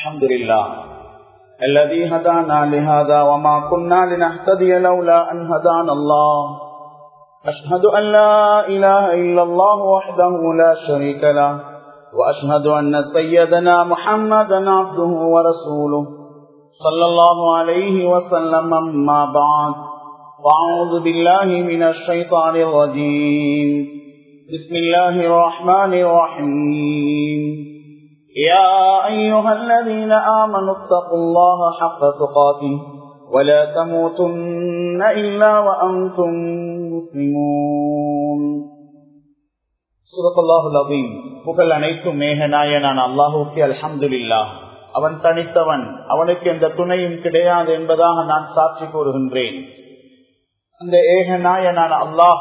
الحمد لله الذي هدانا لهذا وما كنا لنهتدي لولا أن هدانا الله أشهد أن لا إله إلا الله وحده لا شريك له وأشهد أن سيدنا محمدا عبده ورسوله صلى الله عليه وسلم أما بعد وأعوذ بالله من الشيطان الرجيم بسم الله الرحمن الرحيم يا أيها الذين آمنوا اتقوا الله حق تقاته ولا تموتن إلا وأنتم مسلمون சுரத் அல்லாஹுல் அதீம் புகழ் அனைத்தும் மேகநாயனான அல்லாஹூக்கி அல்ஹம்துலில்லா அவன் தனித்தவன் அவனுக்கு எந்த துணையும் கிடையாது என்பதாக நான் சாட்சி கூறுகின்றேன் அந்த ஏகநாயனான அல்லாஹ்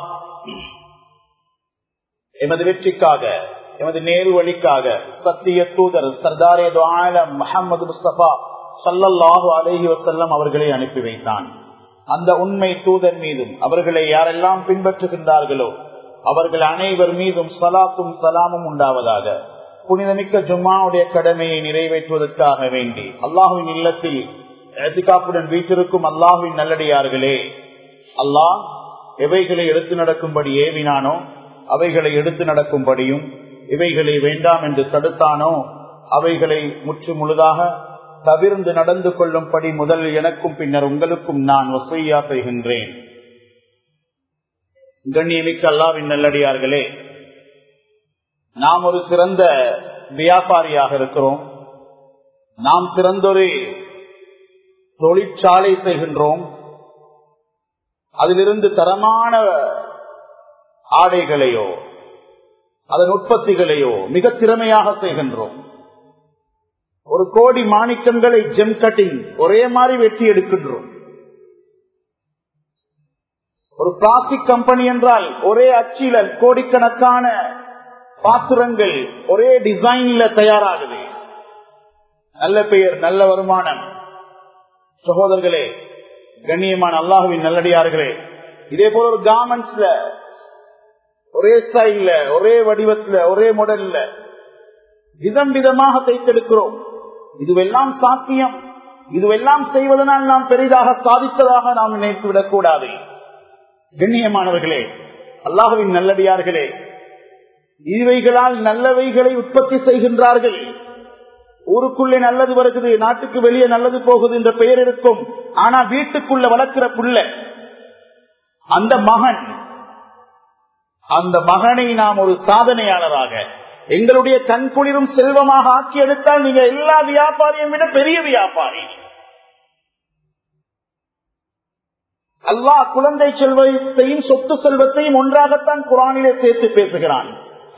எமது வெற்றிக்காக எமது நேரு வழிக்காக சத்திய தூதர் சர்தாரே ஆலம் முகமது முஸ்தபா சல்லல்லாஹு அலஹி வசல்லம் அவர்களை அனுப்பி வைத்தான் அந்த உண்மை தூதர் மீதும் அவர்களை யாரெல்லாம் பின்பற்றுகின்றார்களோ அவர்கள் அனைவர் மீதும் சலாத்தும் சலாமும் உண்டாவதாக புனிதமிக்க ஜும்மாவுடைய கடமையை நிறைவேற்றுவதற்காக வேண்டி அல்லாஹுவின் இல்லத்தில் எதிகாப்புடன் வீட்டிருக்கும் அல்லாஹுவின் நல்லடியார்களே அல்லாஹ் எவைகளை எடுத்து நடக்கும்படி ஏவினானோ அவைகளை எடுத்து நடக்கும்படியும் இவைகளை வேண்டாம் என்று தடுத்தானோ அவைகளை முற்று முழுதாக தவிர்ந்து நடந்து கொள்ளும்படி முதல் எனக்கும் பின்னர் உங்களுக்கும் நான் வசையா செய்கின்றேன் கண்ணியமிக்க அல்லாவின் நல்லடியார்களே நாம் ஒரு சிறந்த வியாபாரியாக இருக்கிறோம் நாம் சிறந்தொரு தொழிற்சாலை செய்கின்றோம் அதிலிருந்து தரமான ஆடைகளையோ அதன் உற்பத்திகளையோ மிக திறமையாக செய்கின்றோம் ஒரு கோடி மாணிக்கங்களை ஜெம் கட்டிங் ஒரே மாதிரி வெட்டி எடுக்கின்றோம் ஒரு பிளாஸ்டிக் கம்பெனி என்றால் ஒரே அச்சில கோடிக்கணக்கான பாத்திரங்கள் ஒரே டிசைன்ல தயாராகுது நல்ல பெயர் நல்ல வருமானம் சகோதரர்களே கண்ணியமான அல்லாஹுவின் நல்லடியார்களே இதே போல ஒரு கார்மெண்ட்ஸ்ல ஒரே ஸ்டைல்ல ஒரே வடிவத்துல ஒரே மாடல்ல விதம் விதமாக தைத்தெடுக்கிறோம் இதுவெல்லாம் சாத்தியம் இதுவெல்லாம் செய்வதனால் நாம் பெரிதாக சாதித்ததாக நாம் நினைத்து விடக்கூடாது கண்ணியமானவர்களே அல்லாஹுவின் நல்லடியார்களே இவைகளால் நல்லவைகளை உற்பத்தி செய்கின்றார்கள் ஊருக்குள்ளே நல்லது வருகிறது நாட்டுக்கு வெளியே நல்லது போகுது என்ற பெயர் இருக்கும் ஆனா வீட்டுக்குள்ள வளர்க்கிற புள்ள அந்த மகன் அந்த மகனை நாம் ஒரு சாதனையாளராக எங்களுடைய கண்குளிரும் செல்வமாக ஆக்கி எடுத்தால் நீங்க எல்லா வியாபாரியும் விட பெரிய வியாபாரி அல்லாஹ் குழந்தை செல்வத்தையும் சொத்து செல்வத்தையும் ஒன்றாகத்தான் குரானிலே சேர்த்து பேசுகிறான்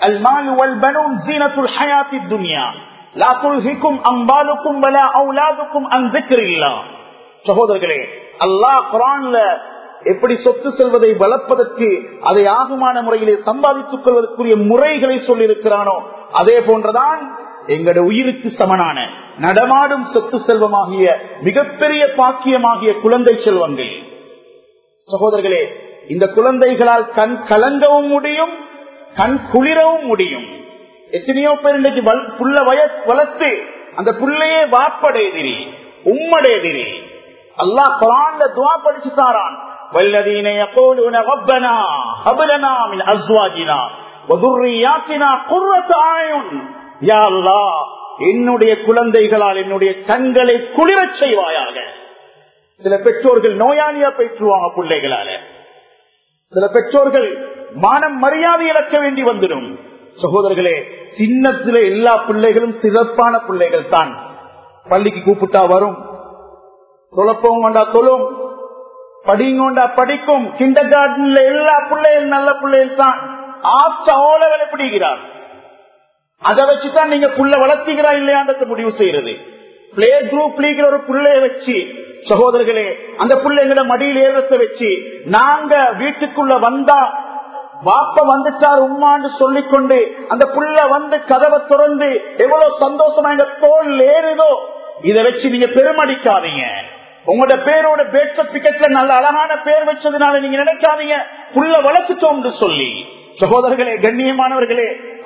சகோதரர்களே அல்லாஹ் குரான்ல எப்படி சொத்து செல்வதை வளர்ப்பதற்கு அதை ஆகுமான முறையிலே சம்பாதித்துக் கொள்வதற்குரிய முறைகளை சொல்லியிருக்கிறானோ அதே போன்றதான் எங்களுடைய உயிருக்கு சமனான நடமாடும் சொத்து செல்வமாகிய மிகப்பெரிய பாக்கியமாகிய குழந்தை செல்வங்கள் சகோதரர்களே இந்த குழந்தைகளால் கண் கலங்கவும் முடியும் கண் குளிரவும் முடியும் எத்தனையோ பேர் இன்றைக்கு புள்ள வய வளர்த்து அந்த புள்ளையே வாப்படையதிரி உம்மடையதிரி அல்லாஹ் குரான்ல துவா படிச்சு தாரான் والذين يقولون ربنا هب لنا من ازواجنا وذرياتنا قرة اعين يا الله என்னுடைய குழந்தைகளால் என்னுடைய கண்களை குளிரச் செய்வாயாக சில பெற்றோர்கள் நோயாளியா பெற்றுவாங்க பிள்ளைகளால சில பெற்றோர்கள் மானம் மரியாதை இழக்க வேண்டி வந்துடும் சகோதரர்களே சின்னத்தில எல்லா பிள்ளைகளும் சிறப்பான பிள்ளைகள் தான் பள்ளிக்கு கூப்பிட்டா வரும் தொழப்பவும் வேண்டா தொழும் படிங்கோண்டா படிக்கும் கிண்டர் கார்டன்ல எல்லா பிள்ளைகள் நல்ல பிள்ளைகள் தான் ஆஸ்ட பிடிக்கிறார் அதை வச்சுதான் நீங்க புள்ள வளர்த்தீங்களா இல்லையான்றத முடிவு செய்யறது பிளே குரூப் லீக்ல ஒரு பிள்ளைய வச்சு சகோதரர்களே அந்த பிள்ளைங்கள மடியில் ஏறத்தை வச்சு நாங்க வீட்டுக்குள்ள வந்தா வாப்ப வந்துட்டார் உம்மான்னு சொல்லிக்கொண்டு அந்த புள்ள வந்து கதவை திறந்து எவ்வளவு சந்தோஷமா எங்க தோல் ஏறுதோ இதை வச்சு நீங்க பெருமடிக்காதீங்க உங்களோட பேரோட பேட் சர்டிபிகேட்ல நல்ல அழகான பேர் வச்சதுனால நீங்க நினைக்காதீங்க புள்ள வளர்த்துட்டோம் சொல்லி சகோதரர்களே கண்ணியமானவர்களே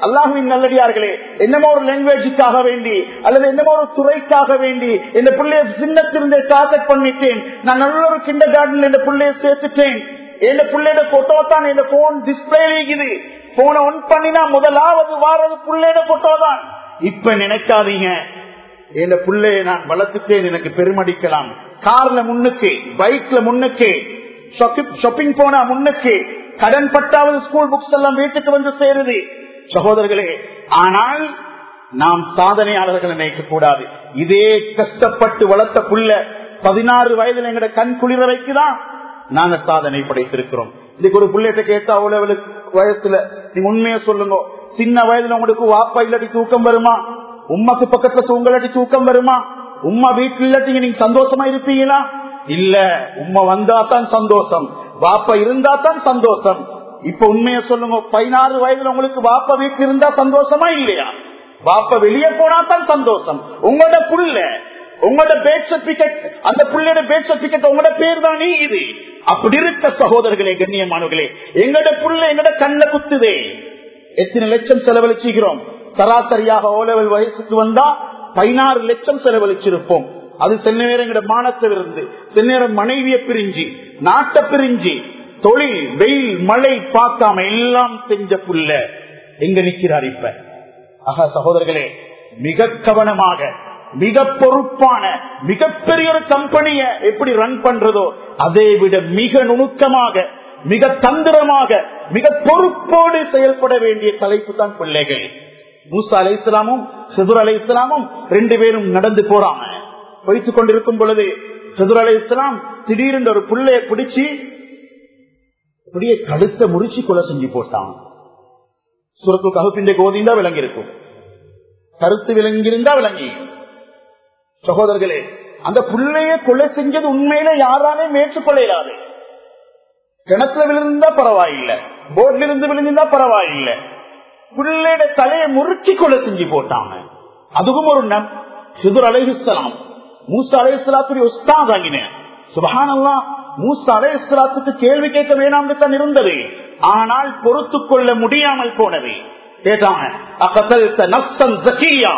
அல்லாஹுவின் நல்லடியார்களே என்னமோ ஒரு லாங்குவேஜுக்காக வேண்டி அல்லது என்னமோ ஒரு துறைக்காக வேண்டி இந்த பிள்ளைய சின்னத்திலிருந்தே டார்கெட் பண்ணிட்டேன் நான் நல்ல ஒரு கிண்டர் கார்டன்ல இந்த பிள்ளைய சேர்த்துட்டேன் என் பிள்ளையோட போட்டோ தான் இந்த போன் டிஸ்பிளே இருக்குது போனை ஒன் பண்ணினா முதலாவது வாரது பிள்ளையோட போட்டோ தான் இப்ப நினைக்காதீங்க என் பிள்ளைய நான் வளர்த்துட்டேன் எனக்கு பெருமடிக்கலாம் கார்ல முன்னுக்கு பைக்ல முன்னுக்கு ஷாப்பிங் போனா முன்னுக்கு கடன் பட்டாவது ஸ்கூல் புக்ஸ் எல்லாம் வீட்டுக்கு வந்து சேருது சகோதரர்களே ஆனால் நாம் சாதனையாளர்கள் நினைக்க கூடாது இதே கஷ்டப்பட்டு வளர்த்த புள்ள பதினாறு வயதுல எங்கட கண் குளிர வைக்குதான் நாங்க சாதனை படைத்திருக்கிறோம் இதுக்கு ஒரு பிள்ளைகிட்ட கேட்டா அவ்வளவு வயசுல நீங்க உண்மையா சொல்லுங்க சின்ன வயதுல உங்களுக்கு வாப்பா இல்லாட்டி தூக்கம் வருமா உமாக்கு பக்கத்துல தூங்கலாட்டி தூக்கம் வருமா உமா வீட்டுல இல்லாட்டி நீங்க சந்தோஷமா இருப்பீங்களா இல்ல உமா வந்தா தான் சந்தோஷம் வாப்பா இருந்தா தான் சந்தோஷம் இப்ப உண்மைய சொல்லுங்க பதினாறு வயதுல உங்களுக்கு வாப்பா வீட்டுல இருந்தா சந்தோஷமா இல்லையா வாப்பா வெளியே போனா தான் சந்தோஷம் உங்களோட புள்ள உங்களோட பேட் சர்டிபிகேட் அந்த புள்ளையோட பேட் சர்டிபிகேட் உங்களோட பேர் தானே இது அப்படி இருக்க சகோதரர்களே கண்ணியமானவர்களே எங்கட புள்ள எங்கட கண்ண குத்துதே எத்தனை லட்சம் செலவழிச்சுகிறோம் சராசரியாக ஓலவல் வயசுக்கு வந்தா பதினாறு லட்சம் செலவழிச்சிருப்போம் அது சில நேரம் எங்கட மானத்தில் இருந்து சில நேரம் மனைவிய பிரிஞ்சு நாட்டை பிரிஞ்சு தொழில் வெயில் மழை பார்க்காம எல்லாம் செஞ்ச புள்ள எங்க நிக்கிறார் இப்ப ஆக சகோதரர்களே மிக கவனமாக மிக பொறுப்பான மிகப்பெரிய ஒரு கம்பெனிய எப்படி ரன் பண்றதோ அதை விட மிக நுணுக்கமாக மிக தந்திரமாக மிக பொறுப்போடு செயல்பட வேண்டிய தலைப்பு தான் பிள்ளைகள் மூசா அலை இஸ்லாமும் சிதுர் அலை இஸ்லாமும் ரெண்டு பேரும் நடந்து போறாங்க வைத்துக் கொண்டிருக்கும் பொழுது சிதுர் அலை இஸ்லாம் திடீரென்று ஒரு பிள்ளைய பிடிச்சி அப்படியே கழுத்தை முறிச்சு கொலை செஞ்சு போட்டான் சுரத்து ககுப்பிന്റെ கோதிந்தா விளங்கி இருக்கும் கருத்து விளங்கியிருந்தா விளங்கி சகோதரர்களே அந்த புள்ளைய கொலை செஞ்சது உண்மையில யாராலே மேற்றுக்கொள்ளாது கிணத்துல விழுந்தா பரவாயில்லை போட்ல இருந்து விழுந்தா பரவாயில்லை புள்ளையோட தலையை முறுக்கி கொலை செஞ்சு போட்டாங்க அதுவும் ஒரு நம் சிதுர் அலைஹிஸ்லாம் மூசா அலைஹிஸ்லாத்துடைய உஸ்தாத் ஆகினேன் சுபஹானல்லா மூசா அலைஹிஸ்லாத்துக்கு கேள்வி கேட்க வேணாம் தான் இருந்தது ஆனால் பொறுத்து கொள்ள முடியாமல் போனது கேட்டாங்க அகசல்த நப்சன் ஜக்கியா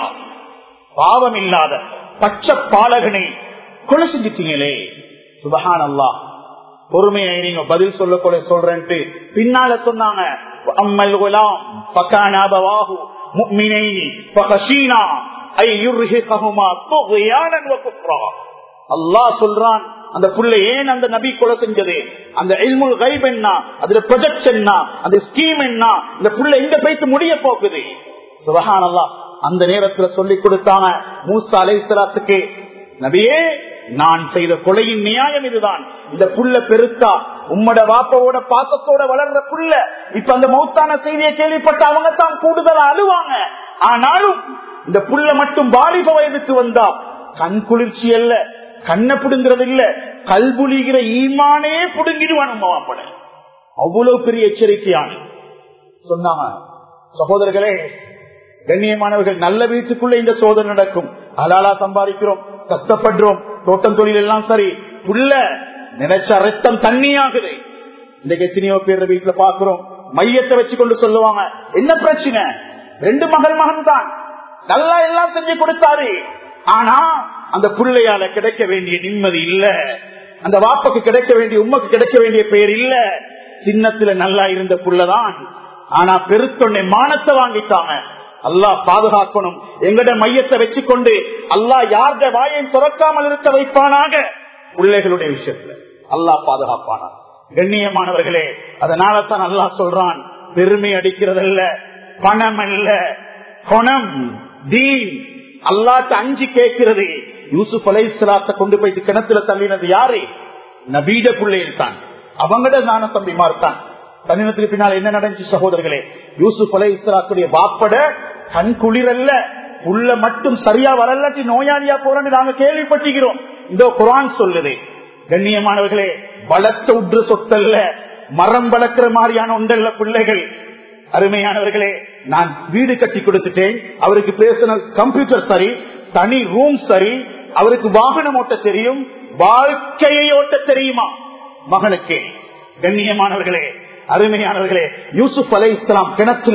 பாவம் இல்லாத பச்சை பாலகனை கொலை செஞ்சிட்டீங்களே சுபஹான் அல்லா பொறுமையை நீங்க பதில் சொல்ல கொலை சொல்றேன்ட்டு பின்னால சொன்னாங்க அம்மல் குலாம் பக்கானாபவாகு முக்மினைனி பகஷீனா ஐ யுர்ஹிகஹுமா துக்யானன் வ குஃப்ரா அல்லாஹ் சொல்றான் அந்த புள்ள ஏன் அந்த நபி கொலை செஞ்சது அந்த இல்முல் கைப் என்ன அதுல ப்ரொஜெக்ட் என்ன அந்த ஸ்கீம் என்ன இந்த புள்ள எங்க போயிட்டு முடிய போகுது சுபஹான் அல்லா அந்த நேரத்துல சொல்லி கொடுத்தாங்க மூசா அலைசலாத்துக்கு நபியே நான் செய்த கொலையின் நியாயம் இதுதான் இந்த புள்ள பெருத்தா உம்மட வாப்பவோட பாசத்தோட வளர்ற புள்ள இப்ப அந்த மௌத்தான செய்தியை கேள்விப்பட்ட அவங்க தான் கூடுதலா அழுவாங்க ஆனாலும் இந்த புள்ள மட்டும் வாலிப வயதுக்கு வந்தா கண் குளிர்ச்சி அல்ல கண்ணை புடுங்கிறது இல்ல கல்புலிகிற ஈமானே புடுங்கிடுவான் நம்ம வாப்பட அவ்வளவு பெரிய எச்சரிக்கையான சொன்னாங்க சகோதரர்களே கண்ணியமானவர்கள் நல்ல வீட்டுக்குள்ள இந்த சோதனை நடக்கும் அலாலா சம்பாதிக்கிறோம் கஷ்டப்படுறோம் தோட்டம் தொழில் எல்லாம் சரி புள்ள நினைச்ச ரத்தம் தண்ணியாகுது இன்றைக்கு எத்தனையோ பேர் வீட்டுல பாக்குறோம் மையத்தை வச்சு கொண்டு சொல்லுவாங்க என்ன பிரச்சனை ரெண்டு மகள் மகன் தான் நல்லா எல்லாம் செஞ்சு கொடுத்தாரு ஆனா அந்த பிள்ளையால கிடைக்க வேண்டிய நிம்மதி இல்ல அந்த வாப்புக்கு கிடைக்க வேண்டிய உமக்கு கிடைக்க வேண்டிய பெயர் இல்ல சின்னத்துல நல்லா இருந்த புள்ளதான் ஆனா பெருத்தொன்னை மானத்தை வாங்கிட்டாங்க அல்லாஹ் பாதுகாக்கணும் எங்கட மையத்தை வச்சுக்கொண்டு அல்லாஹ் யார்த வாயை துறக்காமல் இருக்க வைப்பானாக பிள்ளைகளுடைய விஷயத்துல அல்லாஹ் பாதுகாப்பானா கண்ணியமானவர்களே அதனால தான் அல்லாஹ் சொல்றான் பெருமை அடிக்கிறதல்ல பணம் அல்ல குணம் தீன் அல்லாட்ட அஞ்சு கேட்கிறது யூசுப் அலை இஸ்லாத்தை கொண்டு போயிட்டு கிணத்துல தள்ளினது யாரு நபீட பிள்ளைகள் தான் அவங்கட நான தம்பிமார் தான் தன்னினத்துக்கு பின்னால் என்ன நடந்துச்சு சகோதரர்களே யூசுப் அலை இஸ்லாத்துடைய வாப்பட கண் குளிரல்ல உள்ள மட்டும் சரியா வரலாட்டி நோயாளியா போறன்னு நாங்க கேள்விப்பட்டிருக்கிறோம் இந்த குரான் சொல்லுது கண்ணியமானவர்களே வளர்த்த உற்று சொத்தல்ல மரம் வளர்க்கிற மாதிரியான உண்டல்ல பிள்ளைகள் அருமையானவர்களே நான் வீடு கட்டி கொடுத்துட்டேன் அவருக்கு பேசின கம்ப்யூட்டர் சரி தனி ரூம் சரி அவருக்கு வாகனம் ஓட்ட தெரியும் வாழ்க்கையை ஓட்ட தெரியுமா மகனுக்கு கண்ணியமானவர்களே அருமையானவர்களே யூசுப் அலை இஸ்லாம் கிணத்துல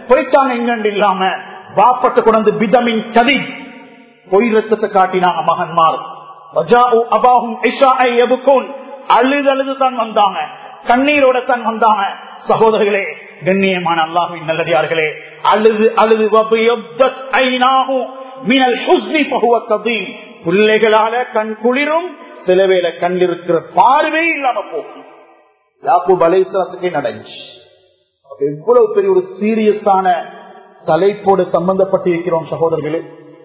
போயிட்டாங்க எங்கண்டு இல்லாம வாப்பட்ட கொண்டு பிதமின் கதி பொய் ரத்தத்தை காட்டினாங்க மகன்மார் அபாகும் அழுது அழுது தான் வந்தாங்க கண்ணீரோட தான் வந்தாங்க சகோதரர்களே கண்ணியமான அல்லாஹின் நல்லடியார்களே அழுது அழுது பிள்ளைகளால கண் குளிரும் சில வேலை கண் இருக்கிற பார்வை இல்லாம போகும் யாக்கூப் அலைசலத்துக்கே நடந்துச்சு எவ்வளவு பெரிய ஒரு சீரியஸான தலைப்போடு சம்பந்தப்பட்டிருக்கிறோம் சகோதரர்களே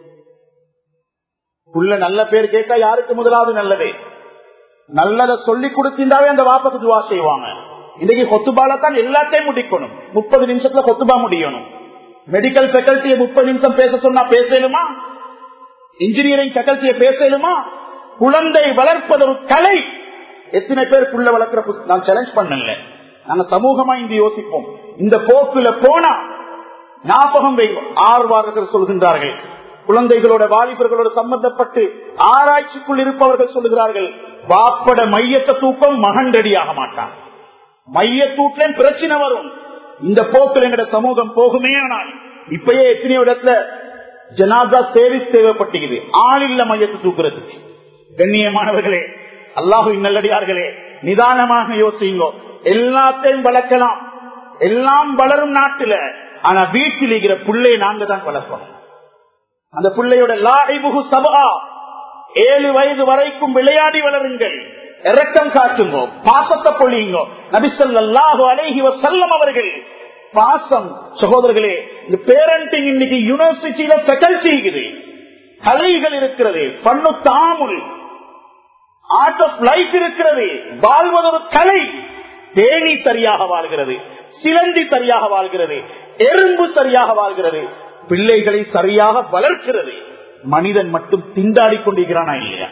உள்ள நல்ல பேர் கேட்டா யாருக்கு முதலாவது நல்லதே நல்லத சொல்லி கொடுத்திருந்தாவே அந்த வாப்பக்கு துவா செய்வாங்க இன்னைக்கு கொத்துபால தான் எல்லாத்தையும் முடிக்கணும் முப்பது நிமிஷத்துல கொத்துபா முடியணும் மெடிக்கல் ஃபேக்கல்ட்டியை முப்பது நிமிஷம் பேச சொன்னா பேசலுமா இன்ஜினியரிங் ஃபேக்கல்ட்டியை பேசலுமா குழந்தை வளர்ப்பது ஒரு கலை எத்தனை பேர் புள்ள வளர்க்கிற நான் சேலஞ்ச் பண்ணல நாங்க சமூகமா இங்கு யோசிப்போம் இந்த போக்குல போனா ஞாபகம் வைக்கும் ஆர்வார்கள் சொல்கின்றார்கள் குழந்தைகளோட வாலிபர்களோட சம்பந்தப்பட்டு ஆராய்ச்சிக்குள் இருப்பவர்கள் சொல்லுகிறார்கள் வாப்பட மையத்தை தூக்கம் மகன் ரெடியாக மாட்டான் மைய தூக்கில பிரச்சனை வரும் இந்த போக்கில் எங்கட சமூகம் போகுமே ஆனால் இப்பயே எத்தனையோ இடத்துல ஜனாதா சேவிஸ் தேவைப்பட்டுகிறது ஆள் இல்ல மையத்தை தூக்குறதுக்கு கண்ணியமானவர்களே அல்லாஹு நல்லடியார்களே நிதானமாக யோசிங்கோ எல்லாத்தையும் வளர்க்கலாம் எல்லாம் வளரும் நாட்டுல ஆனா வீட்டில் இருக்கிற பிள்ளையை நாங்க தான் வளர்ப்போம் அந்த பிள்ளையோட லாய்புகு சபா ஏழு வயது வரைக்கும் விளையாடி வளருங்கள் இறக்கம் காட்டுங்கோ பாசத்தை பொழியுங்கோ நபிசல்லாஹு அலைஹி வசல்லம் அவர்கள் பாசம் சகோதரர்களே இந்த பேரண்டிங் இன்னைக்கு யூனிவர்சிட்டியில ஃபெக்கல்டி இருக்குது கலைகள் இருக்கிறது பண்ணு தாமுல் ஆர்ட் ஆஃப் லைஃப் இருக்கிறது வாழ்வது ஒரு கலை தேனி சரியாக வாழ்கிறது சிலந்தி சரியாக வாழ்கிறது எறும்பு சரியாக வாழ்கிறது பிள்ளைகளை சரியாக வளர்க்கிறது மனிதன் மட்டும் திண்டாடி கொண்டிருக்கிறானா இல்லையா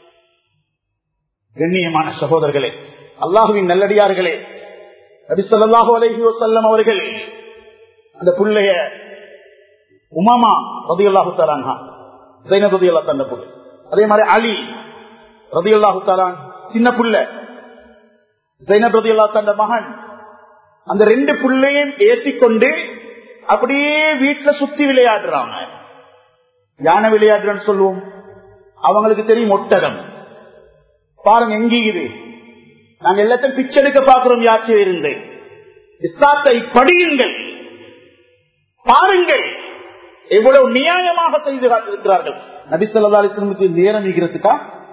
கண்ணியமான சகோதரர்களே அல்லாஹுவின் நல்லடியார்களே அபிசல்லாஹு அலஹி வசல்லம் அவர்கள் அந்த பிள்ளைய உமாமா ரதியுல்லாஹு தலான்ஹா ஜைனப் ரதியுல்லா தந்த புள்ள அதே மாதிரி அலி ரதியுல்லாஹு தலான் சின்ன புள்ள ஜைனப் ரதியுல்லா தந்த மகன் அந்த ரெண்டு புள்ளையும் ஏற்றிக்கொண்டு அப்படியே வீட்டுல சுத்தி விளையாடுறாங்க யானை விளையாடுறன்னு சொல்லுவோம் அவங்களுக்கு தெரியும் ஒட்டகம் பாருங்க எங்கீது நாங்க எல்லாத்தையும் பிச்செடுக்க பாக்குறோம் யாச்சும் இருந்து இஸ்லாத்தை படியுங்கள் பாருங்கள் எவ்வளவு நியாயமாக செய்து காட்டிருக்கிறார்கள் நபிசல்லா அலிஸ்லமுக்கு நேரம் இருக்கிறதுக்கா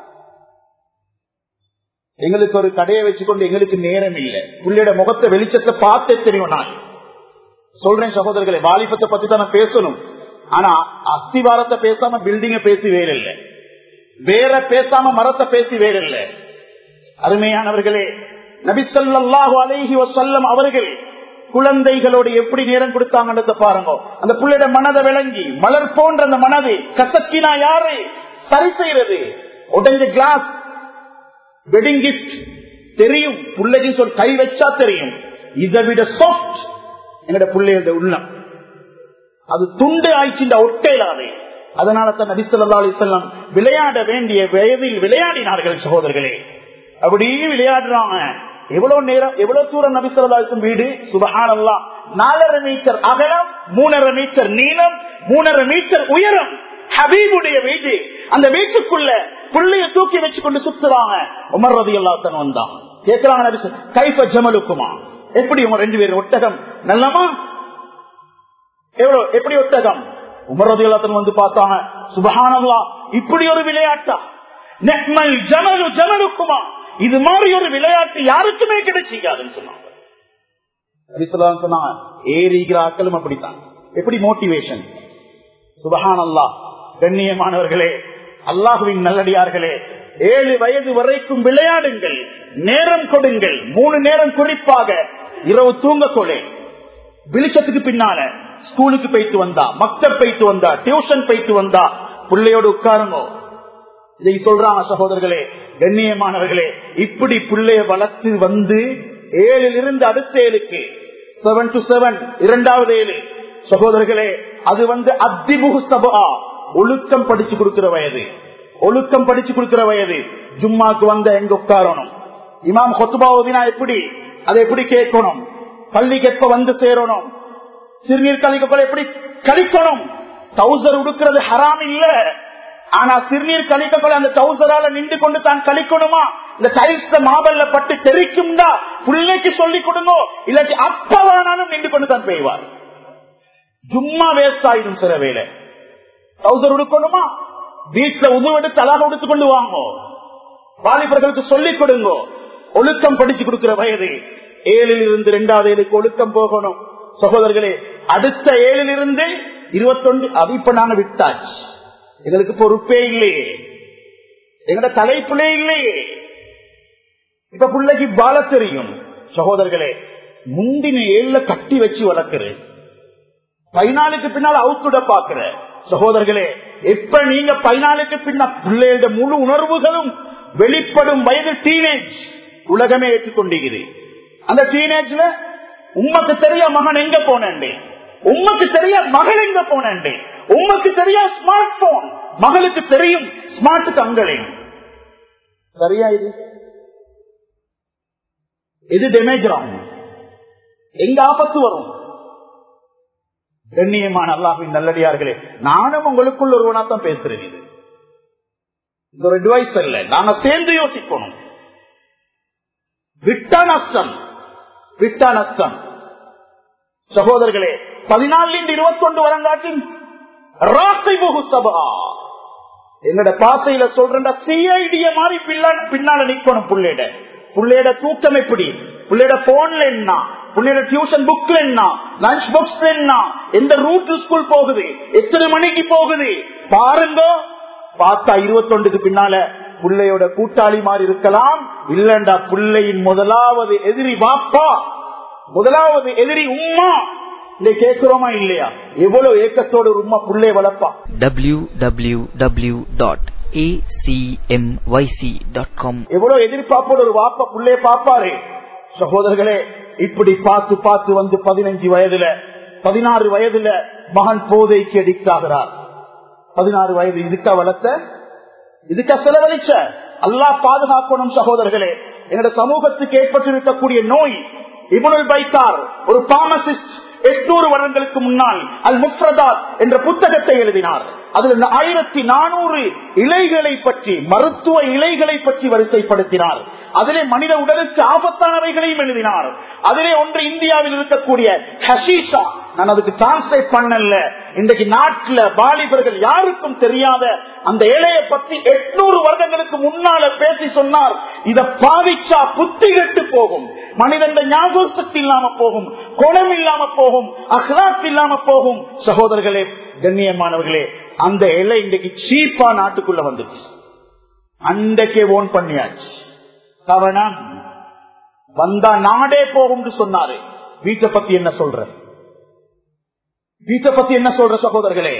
எங்களுக்கு ஒரு கடையை வச்சுக்கொண்டு எங்களுக்கு நேரம் இல்லை புள்ளியோட முகத்தை வெளிச்சத்தை பார்த்து தெரியும் நான் சொல்றேன் சகோதரர்களை வாலிபத்தை பத்தி தான் நான் பேசணும் ஆனா அஸ்திவாரத்தை பேசாம பில்டிங்க பேசி வேற இல்லை வேற பேசாம மரத்தை பேசி வேற இல்லை அருமையானவர்களே நபிசல்லாஹு அலைஹி வசல்லம் அவர்கள் குழந்தைகளோடு எப்படி நேரம் கொடுத்தாங்கன்றத பாருங்க அந்த பிள்ளையோட மனதை விளங்கி மலர் போன்ற அந்த மனது கசக்கினா யாரு சரி செய்யறது உடஞ்ச கிளாஸ் வெட்டிங் கிஃப்ட் தெரியும் பிள்ளைக்கு சொல் கை வச்சா தெரியும் இதை விட சாஃப்ட் எங்கட பிள்ளையோட உள்ளம் அது துண்டு ஆயிடுச்சு ஒட்டையிலாது அதனால தான் நபிசல்லா அலிசல்லாம் விளையாட வேண்டிய வயதில் விளையாடினார்கள் சகோதரர்களே அப்படியே விளையாடுறாங்க எவ்வளவு நேரம் எவ்வளவு தூரம் நபிசல்லாக்கும் வீடு சுபகானல்லா நாலரை மீட்டர் அகலம் மூணரை மீட்டர் நீளம் மூணரை மீட்டர் உயரம் ஹபீபுடைய வீடு அந்த வீட்டுக்குள்ள புள்ளைய தூக்கி வச்சு கொண்டு சுத்துறாங்க உமர் ரதி எல்லாத்தன் வந்தான் கேட்கிறாங்க நபி கைப்ப ஜமலுக்குமா எப்படி உங்க ரெண்டு பேரும் ஒட்டகம் நல்லமா எவ்வளவு எப்படி ஒட்டகம் உமரது எல்லாத்தன் வந்து பார்த்தாங்க சுபகானல்லா இப்படி ஒரு விளையாட்டா நெக்மல் ஜமலு ஜமலுக்குமா இது மாதிரி ஒரு விளையாட்டு யாருக்குமே கிடைச்சிக்காதுன்னு சொன்னாங்க சொன்னாங்க ஏறிகிற ஆக்களும் அப்படித்தான் எப்படி மோட்டிவேஷன் சுபஹானல்லா கண்ணியமானவர்களே அல்லாஹுவின் நல்லடியார்களே ஏழு வயது வரைக்கும் விளையாடுங்கள் நேரம் கொடுங்கள் மூணு நேரம் குறிப்பாக இரவு தூங்க கொலை வெளிச்சத்துக்கு பின்னால ஸ்கூலுக்கு போயிட்டு வந்தா மக்தர் போயிட்டு வந்தா டியூஷன் போயிட்டு வந்தா பிள்ளையோடு உட்காருங்க இதை சொல்றாங்க சகோதரர்களே கண்ணியமானவர்களே இப்படி பிள்ளைய வளர்த்து வந்து ஏழில் இருந்து அடுத்த ஏழுக்கு செவன் டு செவன் இரண்டாவது ஏழு சகோதரர்களே அது வந்து அத்திமுகு சபா ஒழுக்கம் படிச்சு கொடுக்கிற வயது ஒழுக்கம் படிச்சு கொடுக்கிற வயது ஜும்மாக்கு வந்த எங்க உட்காரணும் இமாம் கொத்துபா ஓதினா எப்படி அதை எப்படி கேட்கணும் பள்ளி கேட்ப வந்து சேரணும் சிறுநீர் கழிக்கக்குள்ள எப்படி கழிக்கணும் டவுசர் உடுக்கிறது ஹராம் இல்ல ஆனா சிறுநீர் கழிக்கக்குள்ள அந்த டவுசரால நின்று கொண்டு தான் கழிக்கணுமா இந்த டைல்ஸ் மாபல்ல பட்டு தெரிக்கும்டா பிள்ளைக்கு சொல்லிக் கொடுங்க இல்லாட்டி அப்பவானாலும் நின்று கொண்டு தான் பெய்வார் சும்மா வேஸ்ட் ஆயிடும் சில வேலை டவுசர் உடுக்கணுமா வீட்டுல உதவெடுத்து அழகாக உடுத்து கொண்டு வாங்க வாலிபர்களுக்கு சொல்லிக் கொடுங்க ஒழுக்கம் படிச்சு கொடுக்கிற வயது ஏழில் இருந்து இரண்டாவது ஏழுக்கு ஒழுக்கம் போகணும் சகோதரர்களே அடுத்த ஏழில் இருந்து இருபத்தொன்று அது இப்ப நாங்க விட்டாச்சு எங்களுக்கு பொறுப்பே இல்லையே எங்கட தலைப்புலே இல்லையே இப்ப பிள்ளைக்கு பால தெரியும் சகோதரர்களே முந்தின ஏழுல கட்டி வச்சு வளர்க்கிறேன் பதினாலுக்கு பின்னால் அவுத்துட பாக்குற சகோதரர்களே எப்ப நீங்க பதினாலுக்கு பின்ன பிள்ளையோட முழு உணர்வுகளும் வெளிப்படும் வயது டீனேஜ் உலகமே ஏற்றுக்கொண்டிருக்குது அந்த டீனேஜ்ல உமக்கு தெரிய மகன் எங்க போனேன் உமக்கு தெரிய மகள் எங்க போனேன் உமக்கு தெரிய ஸ்மார்ட் போன் மகளுக்கு தெரியும் ஸ்மார்ட் கங்களே சரியா இது எது டேமேஜ் ஆகும் எங்க ஆபத்து வரும் கண்ணியமான அல்லாஹின் நல்லடியார்களே நானும் உங்களுக்குள் ஒருவனா தான் பேசுறேன் இது இது ஒரு அட்வைஸ் அல்ல நாங்க சேர்ந்து யோசிக்கணும் விட்டா நஷ்டம் விட்டா நஷ்டம் சகோதரர்களே பதினாலு இருபத்தி ஒன்று வரங்காட்டி ராசை முகு சபா எங்கட பாசையில சொல்ற சிஐடிய மாதிரி பின்னால நிக்கணும் புள்ளையிட புள்ளையோட தூக்கம் எப்படி புள்ளையோட போன்ல என்ன புள்ளையோட டியூஷன் புக்ல என்ன லஞ்ச் பாக்ஸ்ல என்ன எந்த ரூட்ல ஸ்கூல் போகுது எத்தனை மணிக்கு போகுது பாருங்க பார்த்தா இருபத்தொண்டுக்கு பின்னால புள்ளையோட கூட்டாளி மாதிரி இருக்கலாம் இல்லண்டா புள்ளையின் முதலாவது எதிரி பாப்பா முதலாவது எதிரி உம்மா இல்லை கேட்கிறோமா இல்லையா எவ்வளவு ஏக்கத்தோடு ஒரு உம்மா புள்ளைய வளர்ப்பா www.acmyc.com எவ்வளவு எதிர்பார்ப்போடு ஒரு வாப்பா புள்ளைய பாப்பாரு சகோதரர்களே இப்படி பார்த்து பார்த்து வந்து பதினஞ்சு வயதுல பதினாறு வயதுல மகன் போதைக்கு அடிக்டாகிறார் பதினாறு வயது இதுக்கா வளர்த்த இதுக்கா செலவழிச்ச அல்லா பாதுகாக்கணும் சகோதரர்களே எங்களோட சமூகத்துக்கு ஏற்பட்டிருக்கக்கூடிய நோய் இபுனுல் பைத்தார் ஒரு பாமசிஸ்ட் எட்நூறு வருடங்களுக்கு முன்னால் அல் முஃப்ரதாத் என்ற புத்தகத்தை எழுதினார் அதில் இந்த ஆயிரத்தி நானூறு இலைகளை பற்றி மருத்துவ இலைகளை பற்றி வரிசைப்படுத்தினார் அதிலே மனித உடலுக்கு ஆபத்தானவைகளையும் எழுதினார் அதிலே ஒன்று இந்தியாவில் இருக்கக்கூடிய ஹஷீஷா நான் அதுக்கு டிரான்ஸ்லேட் பண்ணல இன்றைக்கு நாட்டில் வாலிபர்கள் யாருக்கும் தெரியாத அந்த இலையை பத்தி எட்நூறு வருடங்களுக்கு முன்னால பேசி சொன்னார் இத பாவிச்சா புத்தி கெட்டு போகும் மனிதன் ஞாபக சக்தி இல்லாம போகும் குணம் இல்லாம போகும் அஹ்லாத் இல்லாம போகும் சகோதரர்களே கண்ணியமானவர்களே அந்த இலை இன்றைக்கு சீப்பா நாட்டுக்குள்ள வந்துச்சு அன்றைக்கே ஓன் பண்ணியாச்சு கவனம் வந்தா நாடே போகும் சொன்னாரு வீட்டை பத்தி என்ன சொல்ற வீட்டை பத்தி என்ன சொல்ற சகோதரர்களே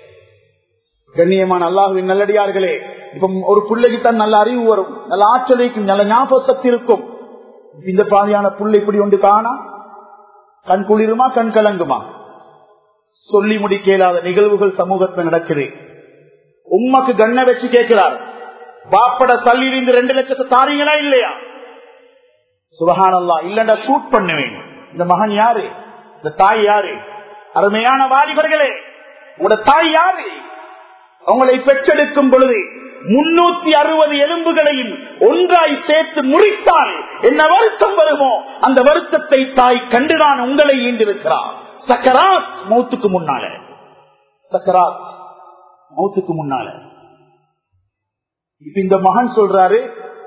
கண்ணியமான அல்லாஹுவின் நல்லடியார்களே இப்ப ஒரு பிள்ளைக்கு தான் நல்ல அறிவு வரும் நல்ல ஆற்றல் இருக்கும் நல்ல ஞாபக சக்தி இருக்கும் இந்த பாதியான புள்ளை இப்படி ஒன்று காணா கண் குளிருமா கண் கலங்குமா சொல்லி முடிக்க இயலாத நிகழ்வுகள் சமூகத்தில் நடக்குது உம்மக்கு கண்ண வச்சு கேட்கிறார் பாப்பட சல்லிலிருந்து ரெண்டு லட்சத்தை தாரீங்களா இல்லையா சுபகானல்லா இல்லண்டா ஷூட் பண்ணுவேன் இந்த மகன் யாரு இந்த தாய் யாரு அருமையான வாலிபர்களே உங்களோட தாய் யாரு அவங்களை பெற்றெடுக்கும் பொழுது முன்னூத்தி அறுபது எலும்புகளையும் ஒன்றாய் சேர்த்து முறித்தால் என்ன வருத்தம் வருமோ அந்த வருத்தத்தை தாய் கண்டுதான் உங்களை ஈண்டிருக்கிறார் சக்கராத் மௌத்துக்கு முன்னால சக்கராத் மௌத்துக்கு முன்னால இப்ப இந்த மகன் சொல்றாரு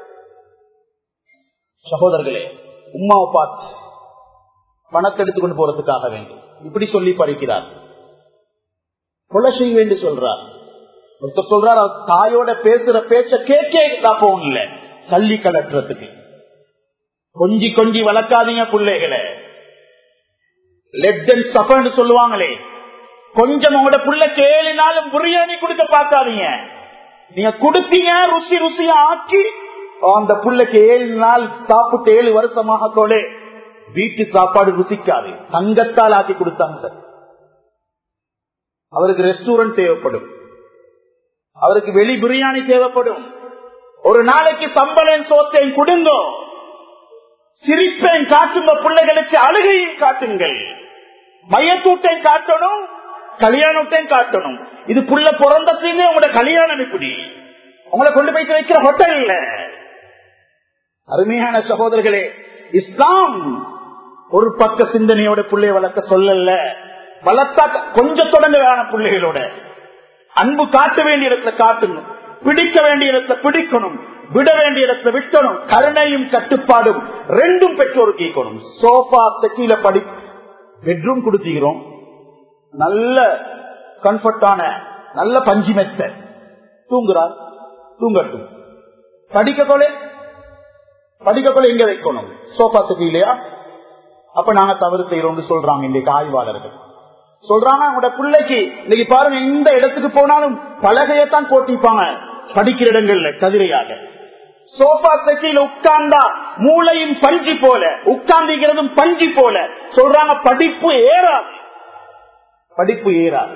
சகோதரர்களே உமாவை பார்த்து பணத்தை எடுத்துக்கொண்டு போறதுக்காக வேண்டும் இப்படி சொல்லி பறிக்கிறார் கொலை செய்ய வேண்டி சொல்றார் ஒருத்தர் சொல்றார் அவர் தாயோட பேசுற பேச்ச கேட்கே போகும் இல்ல தள்ளி கலட்டுறதுக்கு கொஞ்சி கொஞ்சி வளர்க்காதீங்க பிள்ளைகளை லெட் அண்ட் சஃபர்னு சொல்லுவாங்களே கொஞ்சம் உங்களோட பிள்ளைக்கு ஏழு நாளும் பிரியாணி கொடுக்க பார்க்காதீங்க நீங்க கொடுத்தீங்க ருசி ருசியா ஆக்கி அந்த பிள்ளைக்கு ஏழு நாள் சாப்பிட்டு ஏழு வருஷமாக கூட வீட்டு சாப்பாடு ருசிக்காது தங்கத்தால் ஆக்கி கொடுத்தாங்க சார் அவருக்கு ரெஸ்டாரண்ட் தேவைப்படும் அவருக்கு வெளி பிரியாணி தேவைப்படும் ஒரு நாளைக்கு சம்பளம் சோத்தையும் கொடுங்கோ சிரிப்பேன் காட்டுங்க பிள்ளைகளுக்கு அழுகையும் காட்டுங்கள் மையத்தூட்டையும் காட்டணும் கல்யாணத்தையும் காட்டணும் இது புள்ள பிறந்ததுமே உங்களோட கல்யாணம் இப்படி உங்களை கொண்டு போய் வைக்கிற ஹோட்டல் இல்ல அருமையான சகோதரர்களே இஸ்லாம் ஒரு பக்க சிந்தனையோட பிள்ளைய வளர்க்க சொல்லல வளர்த்தா கொஞ்சம் தொடங்க வேணாம் பிள்ளைகளோட அன்பு காட்ட வேண்டிய இடத்துல காட்டணும் பிடிக்க வேண்டிய இடத்துல பிடிக்கணும் விட வேண்டிய இடத்துல விட்டணும் கருணையும் கட்டுப்பாடும் ரெண்டும் பெற்றோர் கேட்கணும் சோஃபா செக்கில படி பெட்ரூம் கொடுத்துக்கிறோம் நல்ல கம்ஃபர்டான நல்ல பஞ்சி மெத்த தூங்குறார் தூங்கட்டும் படிக்க கொலை படிக்க கொலை எங்க வைக்கணும் சோஃபா செட்டி இல்லையா அப்ப நாங்க தவறு செய்யறோம்னு சொல்றாங்க இன்றைக்கு ஆய்வாளர்கள் சொல்றாங்க அவங்களோட பிள்ளைக்கு இன்னைக்கு பாருங்க எந்த இடத்துக்கு போனாலும் பலகையத்தான் போட்டிப்பாங்க படிக்கிற இடங்கள்ல கதிரையாக சோபா செட்டியில உட்கார்ந்தா மூளையும் பஞ்சு போல உட்கார்ந்துக்கிறதும் பஞ்சு போல சொல்றாங்க படிப்பு ஏறாது படிப்பு ஏறாது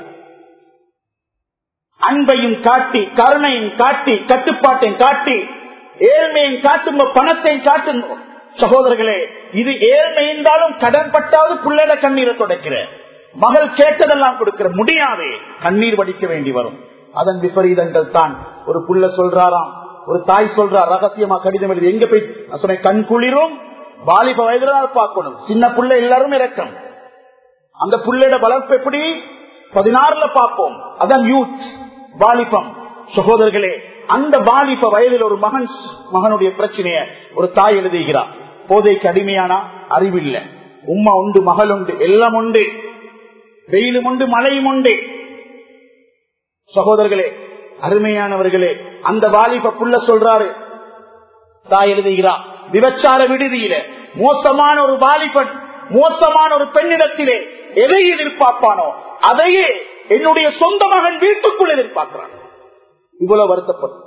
அன்பையும் காட்டி கருணையும் காட்டி கட்டுப்பாட்டையும் காட்டி ஏழ்மையும் காட்டுங்க பணத்தையும் காட்டுங்க சகோதரர்களே இது ஏழ்மை இருந்தாலும் கடன் பட்டாவது பிள்ளைட கண்ணீரை தொடக்கிற மகள் கேட்டதெல்லாம் கொடுக்கிற முடியாது கண்ணீர் வடிக்க வேண்டி வரும் அதன் விபரீதங்கள் தான் ஒரு புள்ள சொல்றாராம் ஒரு தாய் சொல்றார் ரகசியமா கடிதம் எழுதி எங்க போய் நான் சொன்னேன் கண் குளிரும் வாலிப வயதுல பார்க்கணும் சின்ன புள்ள எல்லாரும் இறக்கம் அந்த புள்ளையோட வளர்ப்பு எப்படி பதினாறுல பார்ப்போம் அதான் யூத் வாலிபம் சகோதரர்களே அந்த வாலிப வயதில் ஒரு மகன் மகனுடைய பிரச்சனைய ஒரு தாய் எழுதுகிறார் போதைக்கு அடிமையானா அறிவில்லை உம்மா உண்டு மகள் உண்டு எல்லாம் உண்டு வெயிலும் உண்டு மழையும் உண்டு சகோதரர்களே அருமையானவர்களே அந்த வாலிப புள்ள சொல்றாரு தாய் எழுதுகிறார் விபச்சார விடுதியில மோசமான ஒரு வாலிபன் மோசமான ஒரு பெண்ணிடத்திலே எதை எதிர்பார்ப்பானோ அதையே என்னுடைய சொந்த மகன் வீட்டுக்குள் எதிர்பார்க்கிறான் இவ்வளவு வருத்தப்படும்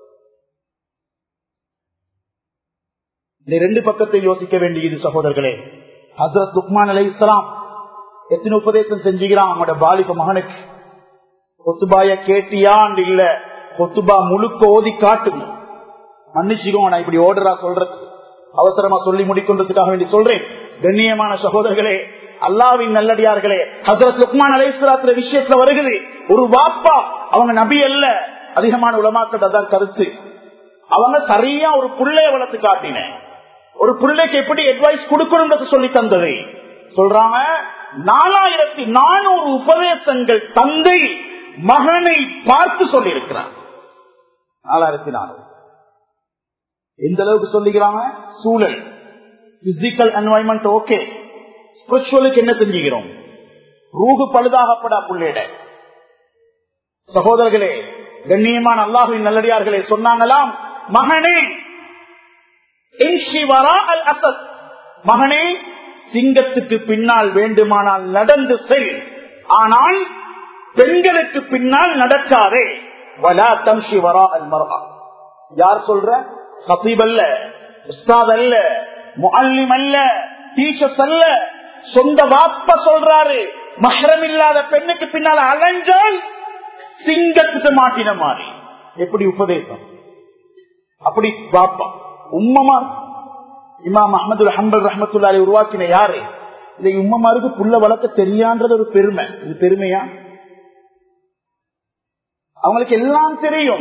இந்த ரெண்டு பக்கத்தை யோசிக்க வேண்டியது சகோதரர்களே ஹசரத் லுக்மான் அலை இஸ்லாம் எத்தனை உபதேசம் செஞ்சுக்கிறான் அவனோட பாலிப மகனுக்கு கொத்துபாய கேட்டியான் இல்ல கொத்துபா முழுக்க ஓதி காட்டுங்க மன்னிச்சுக்கோங்க நான் இப்படி ஓடுறா சொல்றது அவசரமா சொல்லி முடிக்கொண்டதுக்காக வேண்டி சொல்றேன் கண்ணியமான சகோதரர்களே அல்லாவின் நல்லடியார்களே ஹசரத் லுக்மான் அலைஸ்லாத்துல விஷயத்துல வருகிறது ஒரு வாப்பா அவங்க நபி அல்ல அதிகமான உலமாக்கள் அதான் கருத்து அவங்க சரியா ஒரு புள்ளைய வளர்த்து காட்டின ஒரு பிள்ளைக்கு எப்படி அட்வைஸ் கொடுக்கணும்ன்றது சொல்லி தந்தது சொல்றாங்க நாலாயிரத்தி நானூறு உபதேசங்கள் தந்தை மகனை பார்த்து சொல்லி இருக்கிறார் நாலாயிரத்தி நானூறு எந்த அளவுக்கு சொல்லிக்கிறாங்க சூழல் பிசிக்கல் என்வாயன்மெண்ட் ஓகே ஸ்பிரிச்சுவலுக்கு என்ன செஞ்சுக்கிறோம் ரூகு பழுதாகப்படா புள்ளிட சகோதரர்களே கண்ணியமான அல்லாஹுவின் நல்லடியார்களே சொன்னாங்களாம் மகனே மகனே சிங்கத்துக்கு பின்னால் வேண்டுமானால் நடந்து செல் ஆனால் பெண்களுக்கு பின்னால் நடக்காதே வலா தம்ஷி வரா அல் மரா யார் சொல்ற ஹபீப் அல்ல உஸ்தாத் அல்ல முல்லிம் அல்ல டீச்சர்ஸ் அல்ல சொந்த வாப்ப சொல்றாரு மஹரம் இல்லாத பெண்ணுக்கு பின்னால் அலைஞ்சால் சிங்கத்துக்கு மாட்டின மாதிரி எப்படி உபதேசம் அப்படி பாப்பா உம்மமா இமாம் அஹமது ஹம்பல் ரஹமத்துல்லாரி உருவாக்கின யாரு இதை உம்மமாருக்கு புள்ள வளர்க்க தெரியான்றது ஒரு பெருமை இது பெருமையா அவங்களுக்கு எல்லாம் தெரியும்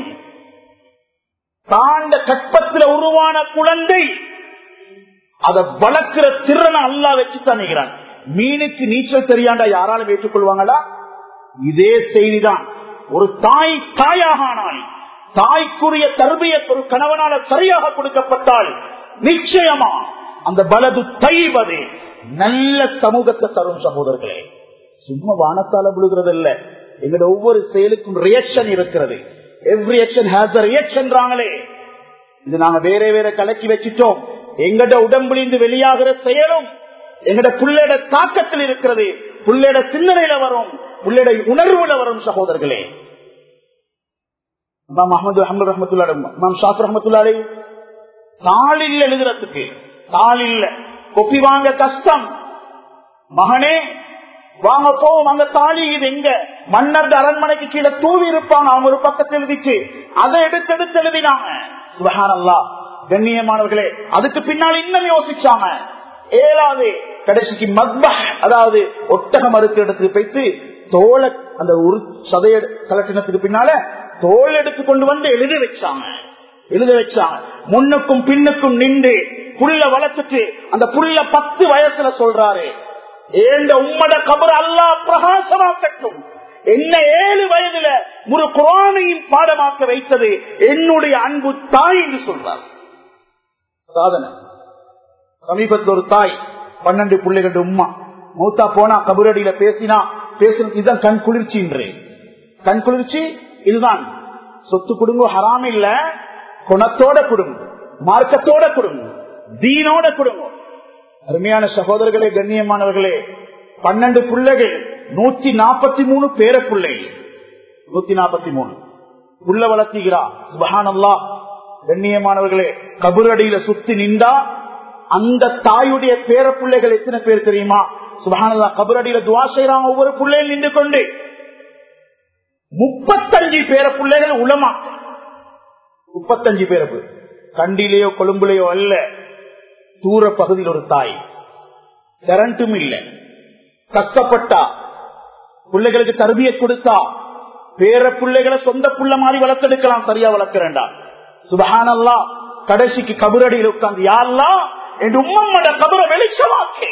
தாண்ட கற்பத்தில் உருவான குழந்தை அதை வளர்க்கிற திறனை அல்லா வச்சு தண்ணிக்கிறான் மீனுக்கு நீச்சல் தெரியாண்டா யாராலும் ஏற்றுக்கொள்வாங்களா இதே செய்திதான் ஒரு தாய் தாயாக ஆனாய் தாய்க்குரிய தருமைய ஒரு கணவனால சரியாக கொடுக்கப்பட்டால் நிச்சயமா அந்த பலது தைவது நல்ல சமூகத்தை தரும் சகோதரர்களே சும்மா வானத்தால விழுகிறது இல்ல எங்களோட ஒவ்வொரு செயலுக்கும் ரியாக்ஷன் இருக்கிறது எவ்ரி ஆக்ஷன் ஹேஸ் ரியாக்ஷன் இது நாங்க வேற வேற கலக்கி வச்சிட்டோம் எங்கட உடம்புலிருந்து வெளியாகிற செயலும் எங்கட புள்ளையோட தாக்கத்தில் இருக்கிறது புள்ளையோட சிந்தனையில வரும் புள்ளையோட உணர்வுல வரும் சகோதரர்களே இமாம் அஹமது அஹமது ரஹமத்துல்லா இமாம் ஷாஃப் ரஹமத்துல்லாலே தாளில் எழுதுறதுக்கு தாளில் கொப்பி வாங்க கஷ்டம் மகனே வாங்க போவோம் அங்க தாலி இது எங்க மன்னர் அரண்மனைக்கு கீழே தூவி இருப்பாங்க அவங்க ஒரு பக்கத்தில் எழுதிச்சு அதை எடுத்து எடுத்து எழுதினாங்க சுபஹானல்லா கண்ணியமானவர்களே அதுக்கு பின்னால் இன்னும் யோசிச்சாங்க ஏழாவது கடைசிக்கு மத்ப அதாவது ஒட்டகம் அறுக்கிற இடத்துக்கு போயிட்டு தோலை அந்த ஒரு சதைய கலட்டினத்துக்கு பின்னால தோல் எடுத்து கொண்டு வந்து எழுத வச்சாங்க எழுத வச்சாங்க முன்னுக்கும் பின்னுக்கும் நின்று புள்ள வளர்த்துட்டு அந்த புள்ள பத்து வயசுல சொல்றாரு ஏந்த உம்மட கபர் அல்லா பிரகாசமாக்கட்டும் என்ன ஏழு வயதுல ஒரு குரானையும் பாடமாக்க வைத்தது என்னுடைய அன்பு தாய் என்று சொல்றார் சாதனை சமீபத்தில் ஒரு தாய் பன்னெண்டு பிள்ளைகள் உம்மா மூத்தா போனா கபரடியில பேசினா பேசுறது இதுதான் கண் குளிர்ச்சி என்று கண் குளிர்ச்சி இதுதான் சொத்து குடும்பம் ஹராம் இல்ல குணத்தோட குடும்பம் மார்க்கத்தோட குடும்பம் தீனோட குடும்பம் அருமையான சகோதரர்களே கண்ணியமானவர்களே பன்னெண்டு பிள்ளைகள் நூத்தி நாற்பத்தி மூணு பேர பிள்ளை நூத்தி நாற்பத்தி மூணு புள்ள வளர்த்திகிறா சுபஹானல்லா கண்ணியமானவர்களே கபுரடியில சுத்தி நின்றா அந்த தாயுடைய பேர பிள்ளைகள் எத்தனை பேர் தெரியுமா சுபஹானல்லா கபுரடியில துவா செய்யறான் ஒவ்வொரு பிள்ளையும் நின்று கொண்டு முப்பத்தஞ்சு பேர பிள்ளைகள் உளமா முப்பத்தஞ்சு பேரப்பு கண்டிலேயோ கொழும்புலையோ அல்ல தூர பகுதியில் ஒரு தாய் கரண்ட்டும் இல்ல கஷ்டப்பட்டா பிள்ளைகளுக்கு தருவிய கொடுத்தா பேர பிள்ளைகளை சொந்த புள்ள மாதிரி வளர்த்தெடுக்கலாம் சரியா வளர்க்கிறேன்டா சுபஹானல்லா கடைசிக்கு கபரடியில் உட்கார்ந்து யாரெல்லாம் என் உம்மம்மட கபரை வெளிச்சமாக்கே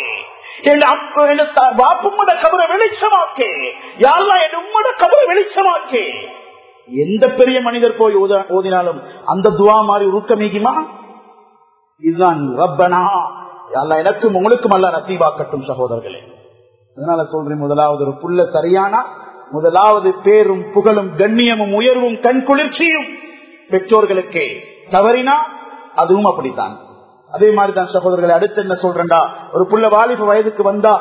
வாப்பும்மட கபரை வெளிச்சமாக்கே யாரெல்லாம் என் உம்மட கபரை வெளிச்சமாக்கே எந்த பெரிய மனிதர் போய் ஓதினாலும் அந்த துவா மாதிரி உருக்கமீகுமா இதுதான் ரப்பனா அல்ல எனக்கும் உங்களுக்கும் அல்ல நசீபாக்கட்டும் சகோதரர்களே அதனால சொல்றேன் முதலாவது ஒரு புள்ள சரியானா முதலாவது பேரும் புகழும் கண்ணியமும் உயர்வும் கண் குளிர்ச்சியும் பெற்றோர்களுக்கு தவறினா அதுவும் அப்படித்தான் அதே மாதிரிதான் சகோதரர்களை அடுத்து என்ன சொல்றா ஒரு புள்ள வாலிப வயதுக்கு வந்தா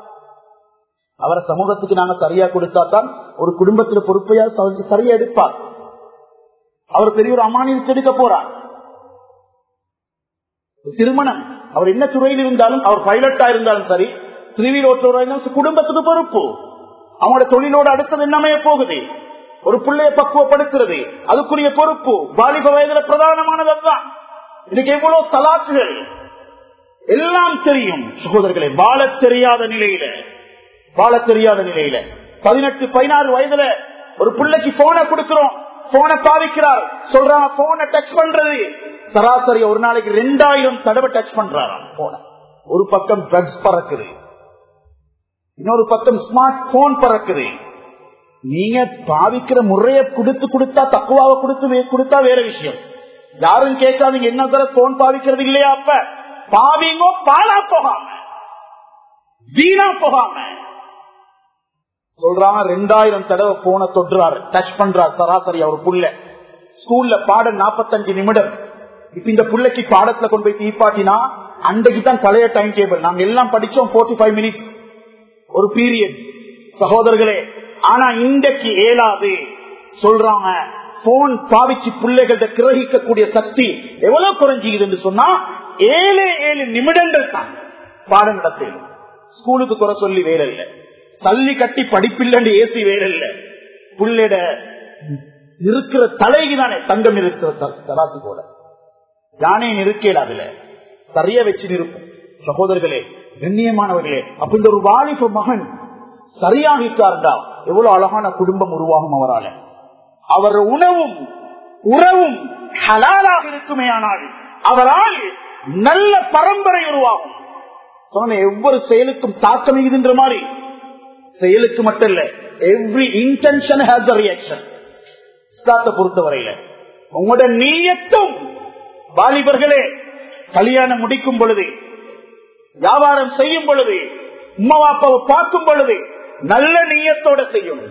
அவரை சமூகத்துக்கு நாங்க சரியா கொடுத்தா தான் ஒரு குடும்பத்துல பொறுப்பையா சரியா எடுப்பார் அவர் பெரிய ஒரு அமானியத்தை எடுக்க போறார் திருமணம் அவர் என்ன துறையில் இருந்தாலும் அவர் பைலட்டா இருந்தாலும் சரி திருவிழா ஓட்டுறவராக குடும்பத்துக்கு பொறுப்பு அவங்களோட தொழிலோட அடுத்தது என்னமைய போகுது ஒரு பிள்ளைய பக்குவப்படுத்துறது அதுக்குரிய பொறுப்பு வாலிப வயதுல பிரதானமானது அதுதான் இன்னைக்கு எவ்வளவு தலாக்குகள் எல்லாம் தெரியும் சகோதரர்களை வாழ தெரியாத நிலையில வாழ தெரியாத நிலையில பதினெட்டு பதினாறு வயதுல ஒரு பிள்ளைக்கு போனை கொடுக்கிறோம் போனை பாவிக்கிறார் சொல்றான் போனை டச் பண்றது சராசரி ஒரு நாளைக்கு ரெண்டாயிரம் தடவை டச் பண்றாராம் போன ஒரு பக்கம் ட்ரக்ஸ் பறக்குது இன்னொரு பக்கம் ஸ்மார்ட் போன் பறக்குது நீங்க பாவிக்கிற முறைய கொடுத்து கொடுத்தா தக்குவாவை கொடுத்து கொடுத்தா வேற விஷயம் யாரும் கேட்காதீங்க என்ன தர போன் பாவிக்கிறது இல்லையா அப்ப பாவிங்கோ பாலா போகாம வீணா போகாம சொல்றாங்க ரெண்டாயிரம் தடவை போன தொடுறாரு டச் பண்றாரு சராசரி அவர் புள்ள ஸ்கூல்ல பாடம் நாற்பத்தஞ்சு நிமிடம் இப்ப இந்த பிள்ளைக்கு பாடத்துல கொண்டு போய் தீப்பாட்டினா அன்றைக்கு தான் பழைய டைம் டேபிள் நாங்க எல்லாம் படிச்சோம் போர்ட்டி ஃபைவ் மினிட்ஸ் ஒரு பீரியட் சகோதரர்களே ஆனா இன்றைக்கு ஏழாது சொல்றாங்க போன் பாவிச்சு பிள்ளைகள்ட்ட கிரகிக்கக்கூடிய சக்தி எவ்வளவு குறைஞ்சிக்குது சொன்னா ஏழு ஏழு நிமிடங்கள் தான் பாடம் நடத்தையில் ஸ்கூலுக்கு குறை சொல்லி வேலை இல்லை தள்ளி கட்டி படிப்பில்லை ஏசி வேலை இல்லை புள்ளிட இருக்கிற தலைக்கு தானே தங்கம் இருக்கிற தராசு போல யானே நிறுக்கல அதுல சரியா வச்சு நிற்கும் சகோதரர்களே கண்ணியமானவர்களே அப்ப இந்த ஒரு வாலிப மகன் சரியாகிட்டார்டா எவ்வளவு அழகான குடும்பம் உருவாகும் அவரால் அவர் உணவும் உறவும் ஹலாலாக இருக்குமே ஆனால் அவரால் நல்ல பரம்பரை உருவாகும் சொன்ன ஒவ்வொரு செயலுக்கும் தாக்கம் இதுன்ற மாதிரி செயலுக்கு மட்டும் இல்ல every intention has a reaction பொறுத்தவரையில உங்களோட நீயத்தும் வாலிபர்களே கல்யாணம் முடிக்கும் பொழுது வியாபாரம் செய்யும் பொழுது உம்மவாப்பாவை பார்க்கும் பொழுது நல்ல நீயத்தோட செய்யும்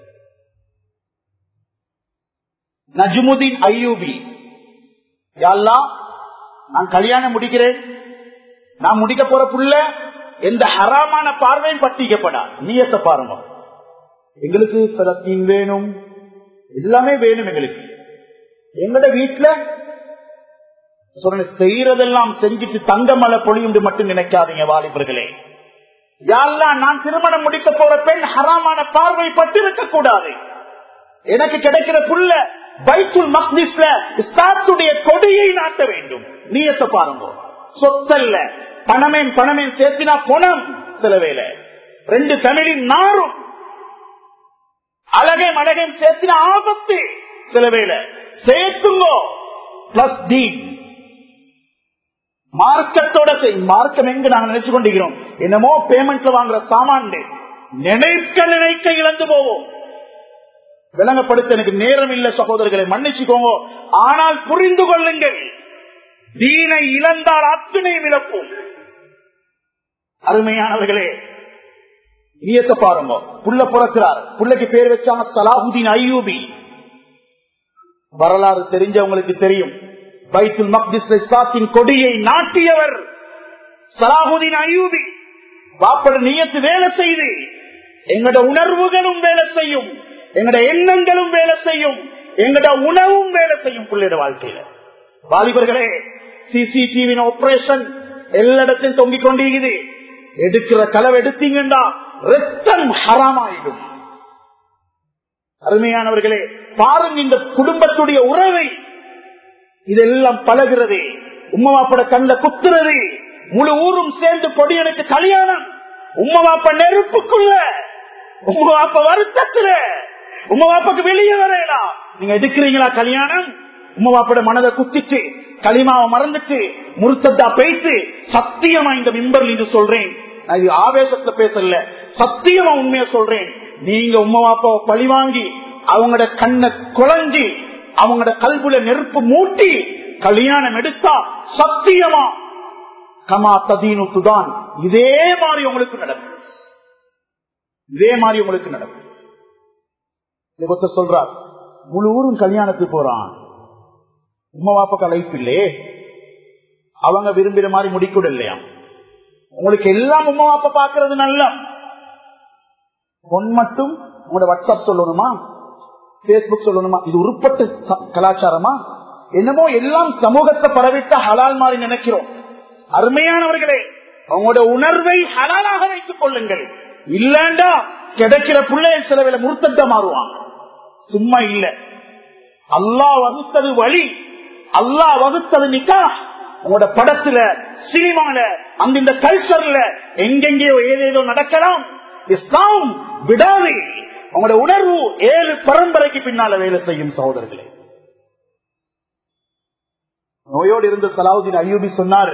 நஜ்முதீன் ஐயூபி யாழ்லா நான் கல்யாணம் முடிக்கிறேன் நான் முடிக்க போற புள்ள எந்த ஹராமான பார்வையும் பட்டிக்கப்படா நீயத்தை பாருங்க எங்களுக்கு சிலத்தீன் வேணும் எல்லாமே வேணும் எங்களுக்கு எங்கட வீட்டுல சொல்ல செய்யறதெல்லாம் செஞ்சுட்டு தங்க மலை பொழியுண்டு மட்டும் நினைக்காதீங்க வாலிபர்களே யாரெல்லாம் நான் திருமணம் முடிக்க போற பெண் ஹராமான பார்வை பட்டிருக்க கூடாது எனக்கு கிடைக்கிற புள்ள பைத்துல் மக்னிஸ்ல இஸ்லாத்துடைய கொடியை நாட்ட வேண்டும் நீயத்தை பாருங்க சொத்தல்ல பணமே பணமே சேர்த்தினா பொணம் சில வேலை ரெண்டு ஃபேமிலி நாரும் அழகே மழகையும் சேர்த்தினா ஆபத்து சில வேலை சேர்த்துங்கோ பிளஸ் டி மார்க்கத்தோட மார்க்கம் எங்க நாங்க நினைச்சு கொண்டிருக்கிறோம் என்னமோ பேமெண்ட்ல வாங்குற சாமான் நினைக்க நினைக்க இழந்து போவோம் விளங்கப்படுத்த எனக்கு நேரம் இல்ல சகோதரர்களை மன்னிச்சுக்கோங்க ஆனால் புரிந்து கொள்ளுங்கள் தீனை இழந்தால் அத்துணையும் இழப்போம் அருமையானவர்களே இயத்த பாருங்க புள்ள பிறக்கிறார் புள்ளைக்கு பேர் வச்சாங்க சலாஹுதீன் ஐயூபி வரலாறு தெரிஞ்சவங்களுக்கு தெரியும் பைத்துல் மக்தின் கொடியை நாட்டியவர் சலாஹுதீன் ஐயூபி வாப்பட நீயத்து வேலை செய்து எங்கட உணர்வுகளும் வேலை செய்யும் எங்கட எண்ணங்களும் வேலை செய்யும் எங்கட உணவும் வேலை செய்யும் பிள்ளைட வாழ்க்கையில வாலிபர்களே சிசிடிவி ஆபரேஷன் எல்லா இடத்தையும் தொங்கிக் கொண்டிருக்குது எடுக்கிற களவு எடுத்தீங்கன்னா ரத்தம் ஹராமாயிடும் அருமையானவர்களே பாருங்க இந்த குடும்பத்துடைய உறவை இதெல்லாம் பழகிறது உம்மவாப்பட கண்ட குத்துறது முழு ஊரும் சேர்ந்து கொடியனுக்கு கல்யாணம் உம்மவாப்ப நெருப்புக்குள்ள உம்மவாப்ப வருத்தத்துல உம்மவாப்பாக்கு வெளியே வரையலாம் நீங்க எடுக்கிறீங்களா கல்யாணம் உம்மவாப்பட மனதை குத்திட்டு களிமாவை மறந்துட்டு முருத்தத்தா பேசி சத்தியமா இந்த மிம்பர்ல இருந்து சொல்றேன் நான் இது ஆவேசத்துல பேசல சத்தியமா உண்மையா சொல்றேன் நீங்க உம்மவாப்பாவை பழி வாங்கி அவங்களோட கண்ணை குழஞ்சி அவங்களோட கல்புல நெருப்பு மூட்டி கல்யாணம் எடுத்தா சத்தியமா கமா ததீனுக்கு தான் இதே மாதிரி உங்களுக்கு நடக்கும் இதே மாதிரி உங்களுக்கு நடக்கும் இதை சொல்றார் முழு ஊரும் கல்யாணத்துக்கு போறான் உமா வாப்பக்கு அழைப்பு இல்லையே அவங்க விரும்புற மாதிரி முடிக்கூட இல்லையா உங்களுக்கு எல்லாம் உமா வாப்ப பாக்குறது நல்ல பொன் மட்டும் உங்களோட வாட்ஸ்அப் சொல்லணுமா பேஸ்புக் சொல்லணுமா இது உருப்பட்ட கலாச்சாரமா என்னமோ எல்லாம் சமூகத்தை பரவிட்ட ஹலால் மாதிரி நினைக்கிறோம் அருமையானவர்களே அவங்களோட உணர்வை ஹலாலாக வைத்துக் கொள்ளுங்கள் இல்லண்டா கிடைக்கிற பிள்ளைய சிலவில முருத்தத்த மாறுவாங்க சும்மா இல்ல அல்லா வகுத்தது வழி அல்லா வகுத்தது நிக்கா உங்களோட படத்துல சினிமால அந்த இந்த கல்ச்சர்ல எங்கெங்கேயோ ஏதேதோ நடக்கலாம் இஸ்லாம் விடாது உங்களோட உணர்வு ஏழு பரம்பரைக்கு பின்னால வேலை செய்யும் சகோதரர்களே நோயோடு இருந்த சலாவுதீன் ஐயூபி சொன்னார்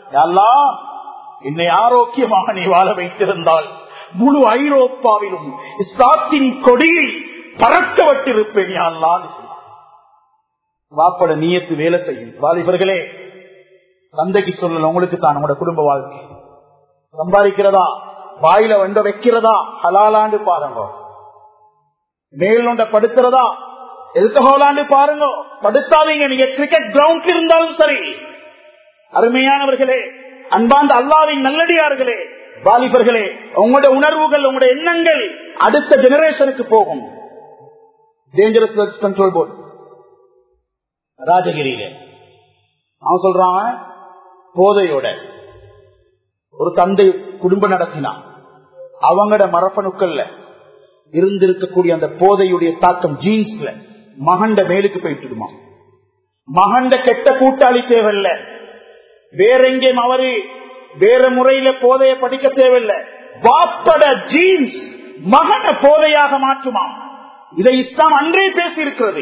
என்னை ஆரோக்கியமாக நீ வாழ வைத்திருந்தால் முழு ஐரோப்பாவிலும் இஸ்லாத்தின் கொடியை பறக்க விட்டிருப்பேன் யாழ்லான்னு வாப்பட நீயத்து வேலை செய்யும் வாலிபர்களே தந்தைக்கு சொல்லல உங்களுக்கு தான் உங்களோட குடும்ப வாழ்க்கை சம்பாதிக்கிறதா வாயில வண்ட வைக்கிறதா ஹலாலாண்டு பாருங்க மேலொண்ட படுத்துறதா எல்கஹோலாண்டு பாருங்க படுத்தாதீங்க நீங்க கிரிக்கெட் கிரவுண்ட்ல இருந்தாலும் சரி அருமையானவர்களே அன்பாந்த அல்லாவின் நல்லடியார்களே வாலிபர்களே உங்களுடைய உணர்வுகள் உங்களுடைய எண்ணங்கள் அடுத்த ஜெனரேஷனுக்கு போகும் டேஞ்சரஸ் கண்ட்ரோல் போர்டு ராஜகிரியில அவன் சொல்றான் போதையோட ஒரு தந்தை குடும்பம் நடத்தினான் அவங்களோட மரப்பணுக்கள்ல இருந்திருக்கக்கூடிய அந்த போதையுடைய தாக்கம் ஜீன்ஸ்ல மகண்ட மேலுக்கு போயிட்டுடுமா மகண்ட கெட்ட கூட்டாளி தேவையில்ல வேற எங்கேயும் அவரு வேற முறையில போதைய படிக்க தேவையில்லை வாப்பட ஜீன்ஸ் மகன போதையாக மாற்றுமா இதை இஸ்லாம் அன்றே பேசி இருக்கிறது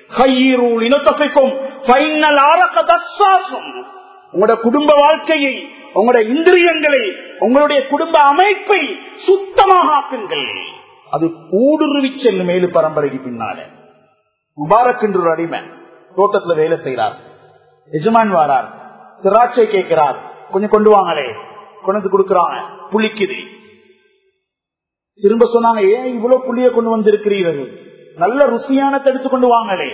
உங்களோட குடும்ப வாழ்க்கையை உங்களுடைய இந்திரியங்களை உங்களுடைய குடும்ப அமைப்பை சுத்தமாக ஆக்குங்கள் அது ஊடுருவி செல்லும் மேலு பரம்பரைக்கு பின்னால முபாரக் என்று ஒரு அடிமை தோட்டத்துல வேலை செய்யறார் எஜமான் வாரார் திராட்சை கேட்கிறார் கொஞ்சம் கொண்டு வாங்களே கொண்டு கொடுக்கறாங்க புளிக்குது திரும்ப சொன்னாங்க ஏன் இவ்வளவு புளிய கொண்டு வந்திருக்கிறீர்கள் நல்ல ருசியான தடுத்து கொண்டு வாங்களே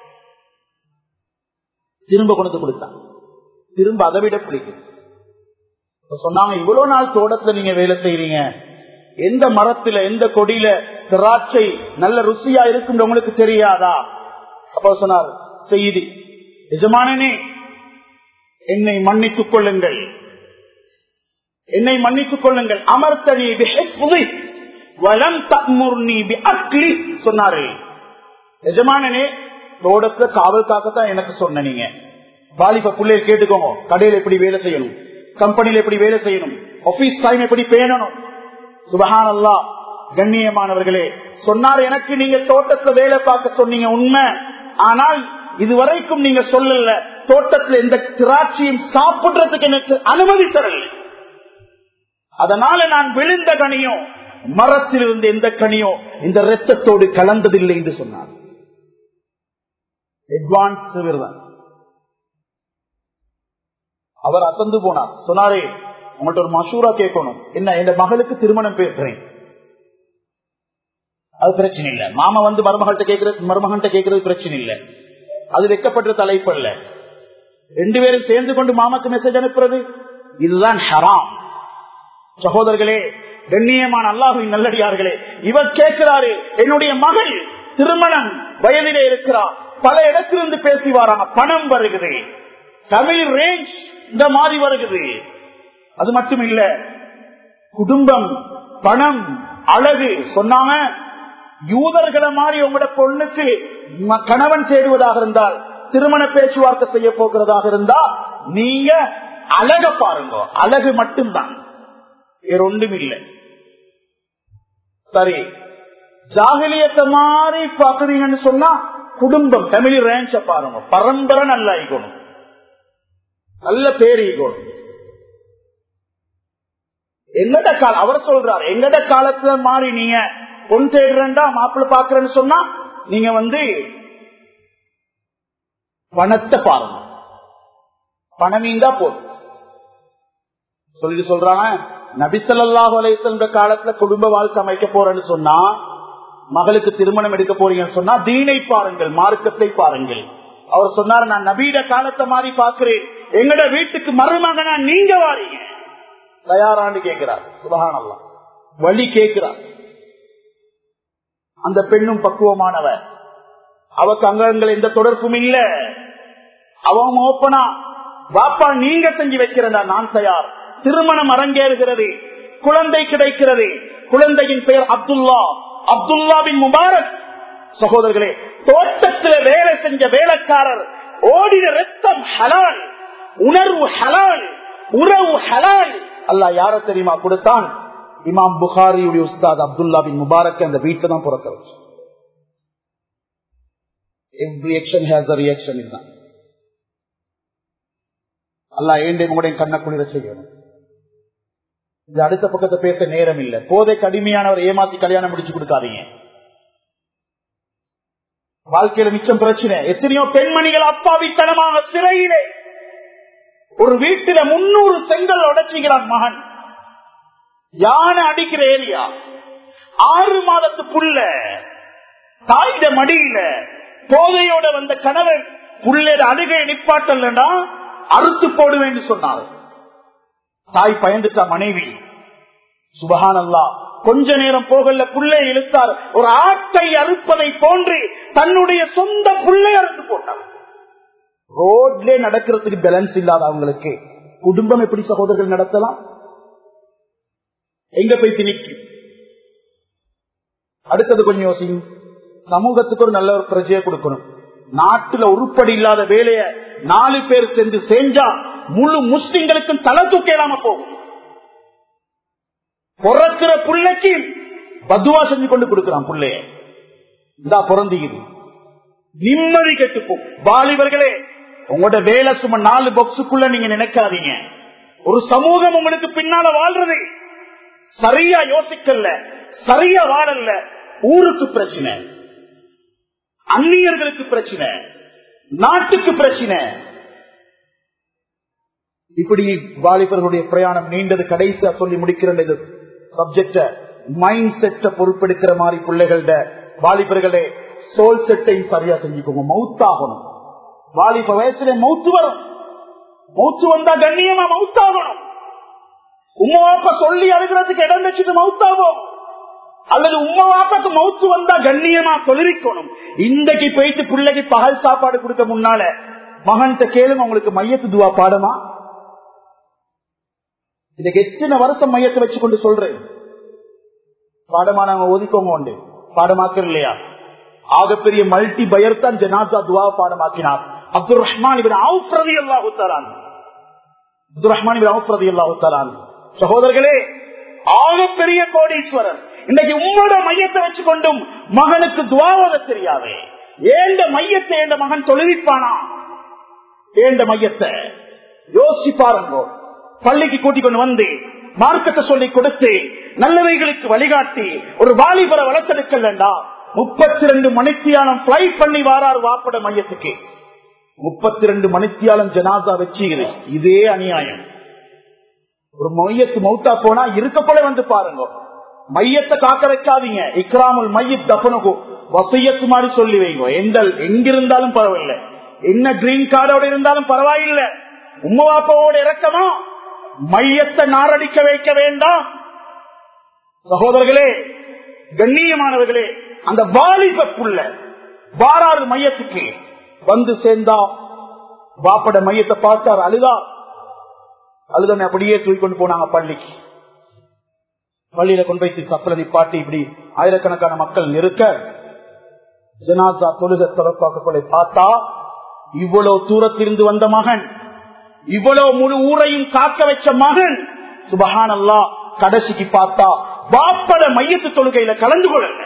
திரும்ப கொண்டு கொடுத்தான் திரும்ப அதை விட புளிக்குது சொன்னாங்க இவ்வளவு நாள் தோட்டத்துல நீங்க வேலை செய்யறீங்க எந்த மரத்துல எந்த கொடியில திராட்சை நல்ல ருசியா இருக்கும் உங்களுக்கு தெரியாதா அப்ப சொன்னார் செய்தி எஜமானனே என்னை மன்னித்துக் கொள்ளுங்கள் என்னை மன்னித்துக் கொள்ளுங்கள் அமர்த்தனி வளம் தமுர்னி அக்லி சொன்னாரு எஜமானனே தோட்டத்துல காவல் காக்கத்தான் எனக்கு சொன்ன நீங்க வாலிப பிள்ளைய கேட்டுக்கோங்க கடையில எப்படி வேலை செய்யணும் கம்பெனில எப்படி வேலை செய்யணும் ஆபீஸ் டைம் எப்படி பேணணும் சுபஹான் அல்லா கண்ணியமானவர்களே சொன்னார் எனக்கு நீங்க தோட்டத்துல வேலை பார்க்க சொன்னீங்க உண்மை ஆனால் இதுவரைக்கும் நீங்க சொல்லல தோட்டத்துல எந்த திராட்சையும் சாப்பிடுறதுக்கு எனக்கு அனுமதி தரல அதனால நான் விழுந்த கனியோ மரத்தில் இருந்த எந்த கனியோ இந்த ரத்தத்தோடு கலந்ததில்லை என்று சொன்னார் அட்வான்ஸ் தான் அவர் அசந்து போனார் சொன்னாரே உங்கள்ட்ட ஒரு மசூரா கேட்கணும் என்ன என் மகளுக்கு திருமணம் பேசுறேன் அது பிரச்சனை இல்ல மாமா வந்து மருமகள்கிட்ட கேட்கறது மருமகன்கிட்ட கேட்கறது பிரச்சனை இல்ல அது வைக்கப்பட்ட தலைப்பு அல்ல ரெண்டு பேரும் சேர்ந்து கொண்டு மாமாக்கு மெசேஜ் அனுப்புறது இதுதான் ஹராம் சகோதரர்களே கண்ணியமான அல்லாஹுவின் நல்லடியார்களே இவர் கேட்கிறாரு என்னுடைய மகள் திருமணம் வயதிலே இருக்கிறார் பல இடத்திலிருந்து பேசி வராங்க பணம் வருகிறது தமிழ் ரேஞ்ச் இந்த மாதிரி வருகிறது அது மட்டும் இல்ல குடும்பம் பணம் அழகு சொன்னாங்க யூதர்களை மாதிரி உங்களோட பொண்ணுக்கு ம- கணவன் தேடுவதாக இருந்தால் திருமண பேச்சுவார்த்தை செய்ய போகிறதாக இருந்தா நீங்க அழக பாருங்க அழகு மட்டும்தான் வேற ஒன்றும் இல்லை சரி ஜாகிலியத்தை மாதிரி பாக்குறீங்கன்னு சொன்னா குடும்பம் தமிழ் ரேஞ்ச பாருங்க பரம்பரை நல்லா ஈகணும் நல்ல பேர் ஈகணும் எங்கட கால அவர் சொல்றார் எங்கட காலத்துல மாறி நீங்க பொன் தேடுறா மாப்பிள்ள பாக்குறேன்னு சொன்னா நீங்க வந்து பணத்தை பாருங்க பணமீந்தா போதும் சொல்லி சொல்றாங்க நபிசல்லாஹு அலைய காலத்துல குடும்ப வாழ்க்கை அமைக்க போறேன்னு சொன்னா மகளுக்கு திருமணம் எடுக்க போறீங்கன்னு சொன்னா தீனை பாருங்கள் மார்க்கத்தை பாருங்கள் அவர் சொன்னார் நான் நபீட காலத்தை மாதிரி பாக்குறேன் எங்கட வீட்டுக்கு மருமகனா நீங்க வாரீங்க தயாரான்னு கேட்கிறார் சுபகானல்லாம் வழி கேட்கிறார் அந்த பெண்ணும் பக்குவமானவர் அவக்கு அங்கங்கள் எந்த தொடர்பும் இல்ல அவன் ஓப்பனா வாப்பா நீங்க செஞ்சு வைக்கிறதா நான் தயார் திருமணம் அரங்கேறுகிறது குழந்தை கிடைக்கிறது குழந்தையின் பெயர் அப்துல்லா அப்துல்லாவின் முபாரக் சகோதரர்களே தோட்டத்தில் வேலை செஞ்ச வேலைக்காரர் ஓடின ரத்தம் ஹலால் உணர்வு ஹலால் உறவு ஹலால் அல்லாஹ் யார தெரியுமா கொடுத்தான் இமாம் புகாரியுடைய உஸ்தாத் அப்துல்லா பின் முபாரக் அந்த வீட்டை தான் பிறக்க வச்சு every action has a reaction இதுதான் அல்லாஹ் ஏண்டே உங்களுடைய கண்ணை குளிர செய்யணும் இது அடுத்த பக்கத்தை பேச நேரம் இல்ல போதை கடுமையானவர் ஏமாத்தி கல்யாணம் முடிச்சு கொடுக்காதீங்க வாழ்க்கையில மிச்சம் பிரச்சனை எத்தனையோ பெண்மணிகள் அப்பாவித்தனமாக சிறையிலே ஒரு வீட்டில முன்னூறு செங்கல் உடைச்சுகிறான் மகன் யானை அடிக்கிற ஏரியா ஆறு மாதத்து புள்ள தாயிட மடியில போதையோட வந்த கணவன் புள்ளேட அழுகை நிப்பாட்டலன்னா அறுத்து போடுவேன் சொன்னார் தாய் பயந்துட்டா மனைவி சுபஹானல்லா கொஞ்ச நேரம் போகல புள்ளை இழுத்தார் ஒரு ஆட்டை அறுப்பதை போன்று தன்னுடைய சொந்த புள்ளை அறுத்து போட்டார் ரோட்ல நடக்கிறதுக்கு பேலன்ஸ் இல்லாத அவங்களுக்கு குடும்பம் எப்படி சகோதரர்கள் நடத்தலாம் எங்க போய் திணிக்கு அடுத்தது கொஞ்சம் யோசிங்க சமூகத்துக்கு ஒரு நல்ல ஒரு பிரஜையை கொடுக்கணும் நாட்டுல உருப்படி இல்லாத வேலைய நாலு பேர் சென்று செஞ்சா முழு முஸ்லிம்களுக்கும் தலை தூக்கலாம போகும் பிறக்கிற பிள்ளைக்கு பதுவா செஞ்சு கொண்டு கொடுக்கிறான் பிள்ளைய இந்தா பிறந்தீங்க நிம்மதி கெட்டுப்போம் வாலிபர்களே உங்களோட வேலை சும்மா நாலு பாக்ஸுக்குள்ள நீங்க நினைக்காதீங்க ஒரு சமூகம் உங்களுக்கு பின்னால வாழ்றது சரியா யோசிக்கல சரியா வாழல ஊருக்கு பிரச்சனை அந்நியர்களுக்கு பிரச்சனை நாட்டுக்கு பிரச்சனை இப்படி வாலிபர்களுடைய பிரயாணம் நீண்டது கடைசியா சொல்லி முடிக்கிற இந்த சப்ஜெக்ட மைண்ட் செட்டை பொறுப்பெடுக்கிற மாதிரி பிள்ளைகள வாலிபர்களே சோல் செட்டையும் சரியா செஞ்சுக்கோங்க மவுத்தாகணும் வாலிப வயசுல மவுத்து வரும் மவுத்து வந்தா கண்ணியமா மவுத்தாகணும் உமா வாப்பா சொல்லி அழுகிறதுக்கு இடம் வச்சுட்டு மவுத்தாகும் அல்லது உமா வாப்பாக்கு மவுத்து வந்தா கண்ணியமா தொழிற்கணும் இன்றைக்கு போயிட்டு பிள்ளைக்கு பகல் சாப்பாடு கொடுக்க முன்னால மகன்கிட்ட கேளுங்க உங்களுக்கு மையத்து துவா பாடமா இதுக்கு எத்தனை வருஷம் மையத்தை வச்சு கொண்டு சொல்றேன் பாடமா நாங்க ஒதுக்கோங்க உண்டு பாடமாக்கிற இல்லையா ஆகப்பெரிய மல்டி பயர் தான் ஜனாசா துவா பாடமாக்கினார் அப்துல் ரஹ்மான் இவன் அல்லாஹு தரான் ரஹ்மான் சகோதரர்களே ஆகப்பெரிய கோடீஸ்வரன் இன்னைக்கு உம்மோட மையத்தை வச்சு கொண்டும் மகனுக்கு துவாவத தெரியாது ஏண்ட மையத்தை ஏண்ட மகன் தொழுவிப்பானா ஏண்ட மையத்தை யோசிச்சு பாருங்க பள்ளிக்கு கூட்டிக் கொண்டு வந்து மார்க்கத்தை சொல்லி கொடுத்து நல்லவைகளுக்கு வழிகாட்டி ஒரு வாலிபரை வளர்த்தெடுக்கலண்டா முப்பத்தி ரெண்டு மணித்தியாலம் பிளைட் பண்ணி வாரார் வாப்பட மையத்துக்கு முப்பத்தி ரெண்டு மணித்தியாலம் ஜனாதா வச்சு இதே அநியாயம் ஒரு மையத்து மௌத்தா போனா இருக்கப்பட வந்து பாருங்க மையத்தை காக்க வைக்காதீங்க இக்ராமுல் மையத் தபனுகு வசையத்து மாதிரி சொல்லி வைங்க எந்த எங்கிருந்தாலும் பரவாயில்லை என்ன கிரீன் கார்டோட இருந்தாலும் பரவாயில்லை உம்மவாப்பாவோட இறக்கமா மையத்தை நாரடிக்க வைக்க வேண்டாம் சகோதரர்களே கண்ணியமானவர்களே அந்த வாலிப புள்ள வாராறு மையத்துக்கு வந்து சேர்ந்தா வாப்பட மையத்தை பார்த்தார் அழுதா அழுதனை அப்படியே தூக்கி கொண்டு போனாங்க பள்ளிக்கு பள்ளியில கொண்டு போய் சப்பல நிப்பாட்டி இப்படி ஆயிரக்கணக்கான மக்கள் நெருக்க ஜனாசா தொழுக தொடர்பாக்க பார்த்தா இவ்வளவு தூரத்திலிருந்து வந்த மகன் இவ்வளவு முழு ஊரையும் காக்க வச்ச மகன் சுபஹான் அல்லா கடைசிக்கு பார்த்தா வாப்பட மையத்து தொழுகையில கலந்து கொள்ளல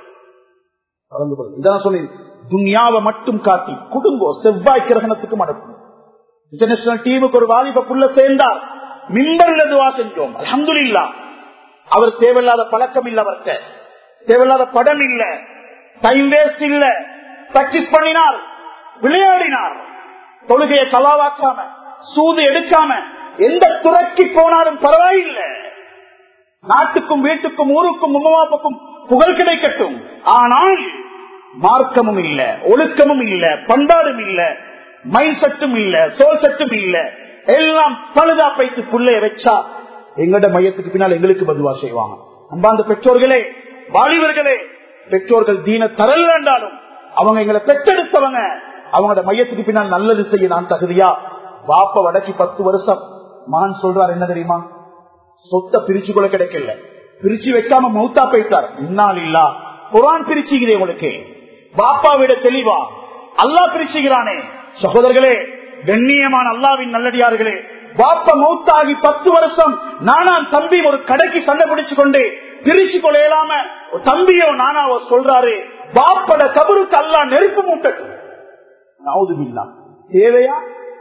கலந்து கொள்ள இதான் சொல்லி துன்யாவை மட்டும் காட்டி குடும்பம் செவ்வாய் கிரகணத்துக்கு மடக்கும் இன்டர்நேஷனல் டீமுக்கு ஒரு வாலிப புள்ள சேர்ந்தார் மிம்பர்ல துவா செஞ்சோம் அலமதுல்லா அவர் தேவையில்லாத பழக்கம் இல்ல அவர்கிட்ட தேவையில்லாத படம் இல்ல டைம் வேஸ்ட் இல்ல பிராக்டிஸ் பண்ணினார் விளையாடினார் தொழுகையை கலாவாக்காம சூது எடுக்காம எந்த துறைக்கு போனாலும் பரவாயில்லை நாட்டுக்கும் வீட்டுக்கும் ஊருக்கும் உமாப்புக்கும் புகழ் கிடைக்கட்டும் ஆனால் மார்க்கமும் இல்ல ஒழுக்கமும் இல்ல பண்பாடும் இல்ல மைண்ட் செட்டும் இல்ல சோல் செட்டும் இல்ல எல்லாம் பழுதா பைத்து புள்ளைய வச்சா எங்கட மையத்துக்கு பின்னால் எங்களுக்கு பதுவா செய்வாங்க அம்பாந்த பெற்றோர்களே வாலிபர்களே பெற்றோர்கள் தீன தரல் வேண்டாலும் அவங்க எங்களை பெற்றெடுத்தவங்க அவங்களோட மையத்துக்கு பின்னால் நல்லது செய்ய நான் தகுதியா வாப்ப வடக்கி பத்து வருஷம் மகன் சொல்றார் என்ன தெரியுமா சொத்தை பிரிச்சு கூட கிடைக்கல பிரிச்சு வைக்காம மௌத்தா போயிட்டார் இன்னால் இல்லா குரான் பிரிச்சுகிறேன் உங்களுக்கு பாப்பா விட தெளிவா அல்லா பிரிச்சுகிறானே சகோதரர்களே கண்ணியமான அல்லாவின் நல்லடியார்களே பாப்பா மௌத்தாகி பத்து வருஷம் நானான் தம்பி ஒரு கடைக்கு சண்டை பிடிச்சு கொண்டு பிரிச்சு கொள்ளையலாம தம்பியோ நானாவோ சொல்றாரு பாப்பட கபருக்கு அல்லா நெருப்பு மூட்டட்டும் நாவுதுமில்லா தேவையா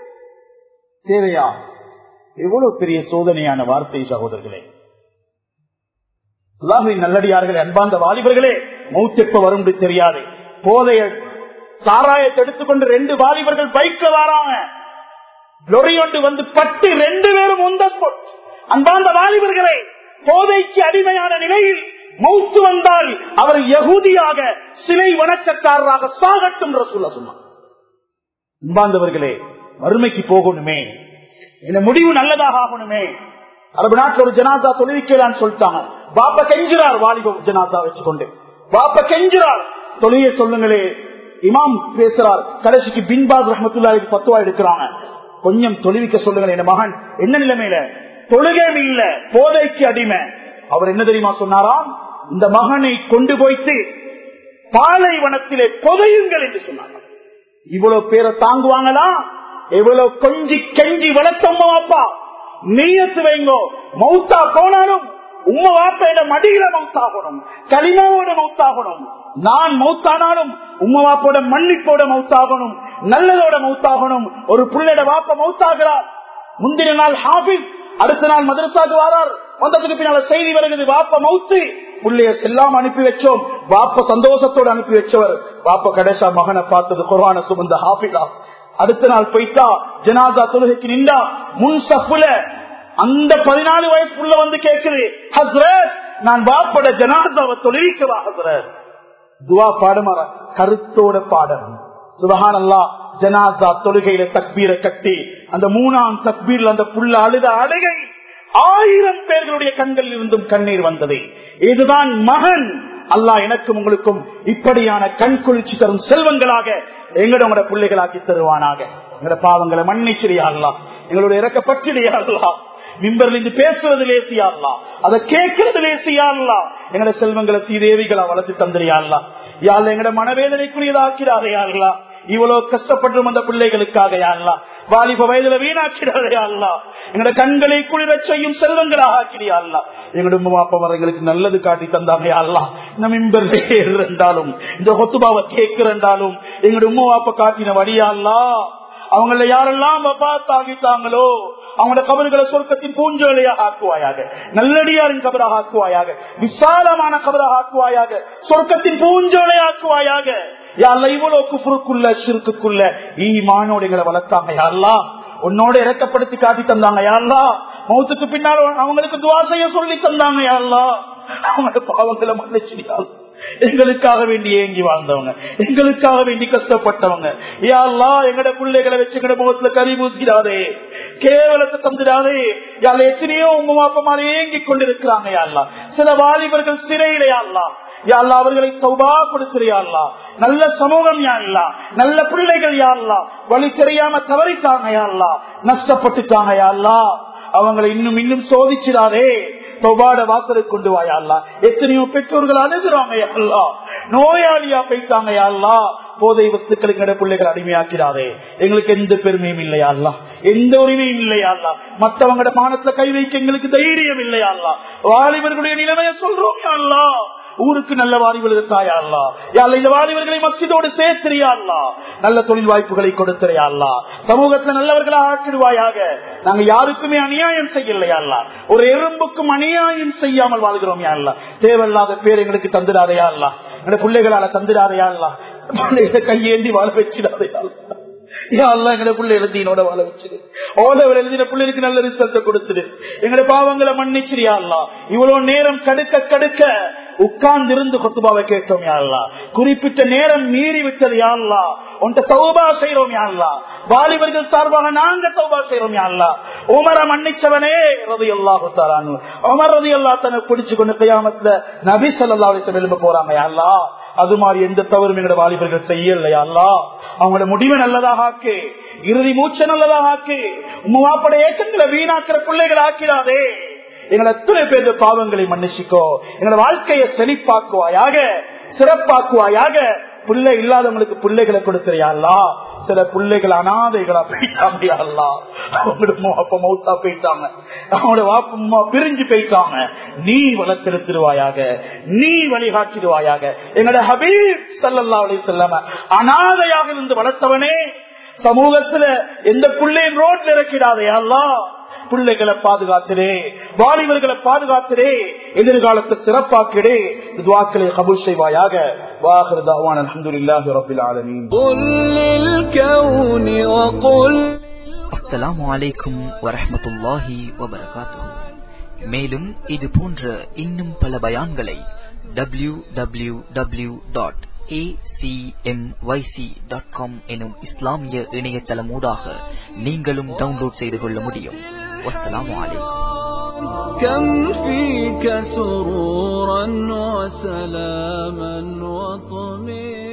தேவையா எவ்வளவு பெரிய சோதனையான வார்த்தை சகோதரர்களே அல்லாஹின் நல்லடியார்களே அன்பாந்த வாலிபர்களே மௌத்தெப்ப வரும் தெரியாது போதைய சாராயத்தை எடுத்துக்கொண்டு ரெண்டு வாலிபர்கள் பைக்ல வராங்க லொரி ஒன்று வந்து பட்டு ரெண்டு பேரும் உந்த அன்பாந்த வாலிபர்களே போதைக்கு அடிமையான நிலையில் மௌத்து வந்தால் அவர் யகுதியாக சிலை வணக்கக்காரராக சாகட்டும் ரசூல்லா சொன்னார் அன்பாந்தவர்களே வறுமைக்கு போகணுமே இந்த முடிவு நல்லதாக ஆகணுமே அரபு நாட்டில் ஒரு ஜனாதா தொழுவிக்கலான்னு சொல்லிட்டாங்க பாப்ப கெஞ்சிறார் வாலிப ஜனாதா வச்சுக்கொண்டு பாப்ப கெஞ்சிறார் தொழிலை சொல்லுங்களே இமாம் பேசுறார் கடைசிக்கு பின்பாஸ் ரஹமத்துல்லாவுக்கு பத்துவா எடுக்கிறாங்க கொஞ்சம் தொழுவிக்க சொல்லுங்களேன் என் மகன் என்ன நிலைமையில தொழுகை இல்ல போதைக்கு அடிமை அவர் என்ன தெரியுமா சொன்னாராம் இந்த மகனை கொண்டு போய்த்து பாலைவனத்திலே புதையுங்கள் என்று சொன்னாங்க இவ்வளவு பேரை தாங்குவாங்களா எவ்வளவு கொஞ்சி கெஞ்சி வளர்த்தம்மா அப்பா நீயத்து வைங்கோ மௌத்தா போனாலும் உம்ம வாப்பையிட மடியில மௌத்தாகணும் களிமாவோட மௌத்தாகணும் நான் மௌத்தானாலும் உம்ம வாப்போட மன்னிப்போட மௌத்தாகணும் நல்லதோட மௌத்தாகணும் ஒரு புள்ளையோட வாப்ப மௌத்தாகிறார் முந்தின நாள் ஹாபிஸ் அடுத்த நாள் மதரசாக்கு வாரார் வந்ததுக்கு பின்னால செய்தி வருகிறது வாப்ப மௌத்து புள்ளைய செல்லாம அனுப்பி வச்சோம் வாப்ப சந்தோஷத்தோடு அனுப்பி வச்சவர் வாப்ப கடைசா மகனை பார்த்தது குரான சுமந்த ஹாபிதா அடுத்த நாள் போயிட்டா ஜனாதா தொழுகைக்கு நின்றா முன் சப்புல அந்த பதினாலு வயசுக்குள்ள வந்து கேக்குது ஹஸ்ரத் நான் வாப்பட ஜனாதாவை தொழிலிக்கவா ஹஸ்ரத் துவா பாடமாற கருத்தோட பாடம் சுபஹான் அல்லா ஜனாதா தொழுகையில தக்பீரை கட்டி அந்த மூணாம் தக்பீர்ல அந்த புள்ள அழுத அழுகை ஆயிரம் பேர்களுடைய கண்களில் இருந்தும் கண்ணீர் வந்தது இதுதான் மகன் அல்லாஹ் எனக்கும் உங்களுக்கும் இப்படியான கண் குளிர்ச்சி தரும் செல்வங்களாக எங்களோட பிள்ளைகளாக்கி தருவானாக எங்களோட பாவங்களை மன்னிச்சிரியாங்களா எங்களுடைய இறக்கப்பட்டிடையாங்களா மிம்பர்ல இருந்து பேசுறது லேசியாங்களா அதை கேட்கறது லேசியாங்களா எங்களோட செல்வங்களை சீதேவிகளா வளர்த்து தந்திரியாங்களா யாழ் எங்களோட மனவேதனைக்குரியதாக்கிறாரையாங்களா இவ்வளவு கஷ்டப்பட்டு வந்த பிள்ளைகளுக்காக யாருலா வாலிப வயதுல வீணாக்கிடாதே அல்லா எங்களோட கண்களை குளிரச் செய்யும் செல்வங்களாக ஆக்கிறியா அல்லா எங்களோட உமா அப்பா எங்களுக்கு நல்லது காட்டி தந்தாங்க அல்லா இந்த மிம்பர் இருந்தாலும் இந்த கொத்துபாவை கேட்கிறண்டாலும் எங்களோட உமா அப்பா காட்டின வழியா அல்லா அவங்கள யாரெல்லாம் பார்த்தாகிட்டாங்களோ அவங்களோட கபறுகளை சொர்க்கத்தின் பூஞ்சோலையாக ஆக்குவாயாக நல்லடியாரின் கபராக ஆக்குவாயாக விசாலமான கபராக ஆக்குவாயாக சொர்க்கத்தின் பூஞ்சோலை ஆக்குவாயாக யாழ்ல இவ்வளவு குஃபுருக்குள்ள சிறுக்குள்ள ஈமானோட எங்களை வளர்த்தாங்க யாழ்லா உன்னோட இறக்கப்படுத்தி காட்டி தந்தாங்க யாழ்லா மௌத்துக்கு பின்னால் அவங்களுக்கு துவா செய்ய சொல்லி தந்தாங்க யாழ்லா அவங்களோட பாவங்களை மன்னிச்சிடியாள் எங்களுக்காக வேண்டி ஏங்கி வாழ்ந்தவங்க எங்களுக்காக வேண்டி கஷ்டப்பட்டவங்க யாழ்லா எங்கட பிள்ளைகளை வச்சு எங்கட முகத்துல கறி பூசிடாதே கேவலத்தை தந்துடாதே யாழ் எத்தனையோ உங்க மாப்பமால ஏங்கி கொண்டிருக்கிறாங்க யாழ்லா சில வாலிபர்கள் சிறையிலே யாழ்லா யாழ்லா அவர்களை சௌபா கொடுக்கிறியாள்லா நல்ல சமூகம் யாழ்லா நல்ல பிள்ளைகள் யாழ்லா வழி தெரியாம தவறிட்டாங்க யாழ்லா நஷ்டப்பட்டுட்டாங்க யாழ்லா அவங்களை இன்னும் இன்னும் சோதிச்சிடாதே சௌபாட வாசலை கொண்டு வாயாள்லா எத்தனையோ பெற்றோர்கள் அழுகுறாங்க யாழ்லா நோயாளியா போயிட்டாங்க யாழ்லா போதை வஸ்துக்களுக்கு பிள்ளைகள் அடிமையாக்கிறாதே எங்களுக்கு எந்த பெருமையும் இல்லையாள்லா எந்த உரிமையும் இல்லையாள்லா மற்றவங்களோட மானத்துல கை வைக்க எங்களுக்கு தைரியம் இல்லையாள்லா வாலிபர்களுடைய நிலைமையை சொல்றோம் யாழ்லா ஊருக்கு நல்ல வாலிபர்கள் தாயாள்லா யாழ்ல இந்த வாலிபர்களை மசிதோடு சேர்த்திரியாள்லா நல்ல தொழில் வாய்ப்புகளை கொடுத்திரையாள்லா சமூகத்துல நல்லவர்களா ஆக்கிடுவாயாக நாங்க யாருக்குமே அநியாயம் செய்யலையாள்லா ஒரு எறும்புக்கும் அநியாயம் செய்யாமல் வாழ்கிறோம் யாழ்லா தேவையில்லாத பேர் எங்களுக்கு தந்துடாதையா அல்லா எங்க பிள்ளைகளால தந்துடாதையா அல்லா பிள்ளைகளை கையேந்தி வாழ வச்சிடாதையா எங்கட பிள்ளை எழுதினோட வாழ வச்சிரு ஓதவர் எழுதின பிள்ளைக்கு நல்ல ரிசல்ட் கொடுத்துடு எங்கட பாவங்களை மன்னிச்சிரியா அல்லா இவ்வளவு நேரம் கடுக்க கடுக்க உட்கார்ந்து இருந்து கொத்துபாவை கேட்டோம் யாழ்லா குறிப்பிட்ட நேரம் மீறி விட்டது யாழ்லா உன்ட்ட சௌபா செய்யறோம் யாழ்லா வாலிபர்கள் சார்பாக நாங்க சௌபா செய்யறோம் யாழ்லா உமர மன்னிச்சவனே ரவி அல்லாஹு தாரானு உமர் ரவி அல்லா தன்னை பிடிச்சு கொண்டு கையாமத்துல நபி சொல்லா எழும்ப போறாங்க யாழ்லா அது மாதிரி எந்த தவறும் எங்களோட வாலிபர்கள் செய்யலையா அல்லா அவங்களோட முடிவை நல்லதாக ஆக்கு இறுதி மூச்சை நல்லதாக ஆக்கு உமாப்பட ஏக்கங்களை வீணாக்குற பிள்ளைகள் ஆக்கிறாதே எங்களை எத்தனை பேர் பாவங்களை மன்னிச்சுக்கோ எங்களை வாழ்க்கையை செழிப்பாக்குவாயாக சிறப்பாக்குவாயாக பிள்ளை இல்லாதவங்களுக்கு பிள்ளைகளை கொடுக்கிறியாள்லா சில பிள்ளைகள் அனாதைகளா போயிட்டாங்க அவங்களோட அப்பா மௌத்தா போயிட்டாங்க அவங்களோட வாப்பம்மா பிரிஞ்சு போயிட்டாங்க நீ வளர்த்தெடுத்துருவாயாக நீ வழிகாட்டிடுவாயாக எங்களோட ஹபீப் சல்லல்லா அலி செல்லாம அனாதையாக இருந்து வளர்த்தவனே சமூகத்துல எந்த பிள்ளையும் ரோட்ல இறக்கிறாதே அல்லா பிள்ளைகளை பாதுகாத்துடே வாலிபர்களை பாதுகாத்துடே எதிர்காலத்தை சிறப்பாக்கிடே துவாக்களை கபூல் செய்வாயாக واخر دعوانا الحمد لله رب العالمين قل للكون وقل அஸ்ஸலாமு அலைக்கும் வரஹ்மத்துல்லாஹி வபரகாத்துஹு மேலும் இது போன்ற இன்னும் பல பயான்களை டபிள்யூ டபிள்யூ டபிள்யூ டாட் எனும் இஸ்லாமிய இணையதளமூடாக நீங்களும் டவுன்லோட் செய்து கொள்ள முடியும் வஸ்ஸலாமு அலைக்கும் كم فيك سرورا وسلاما وطمئنا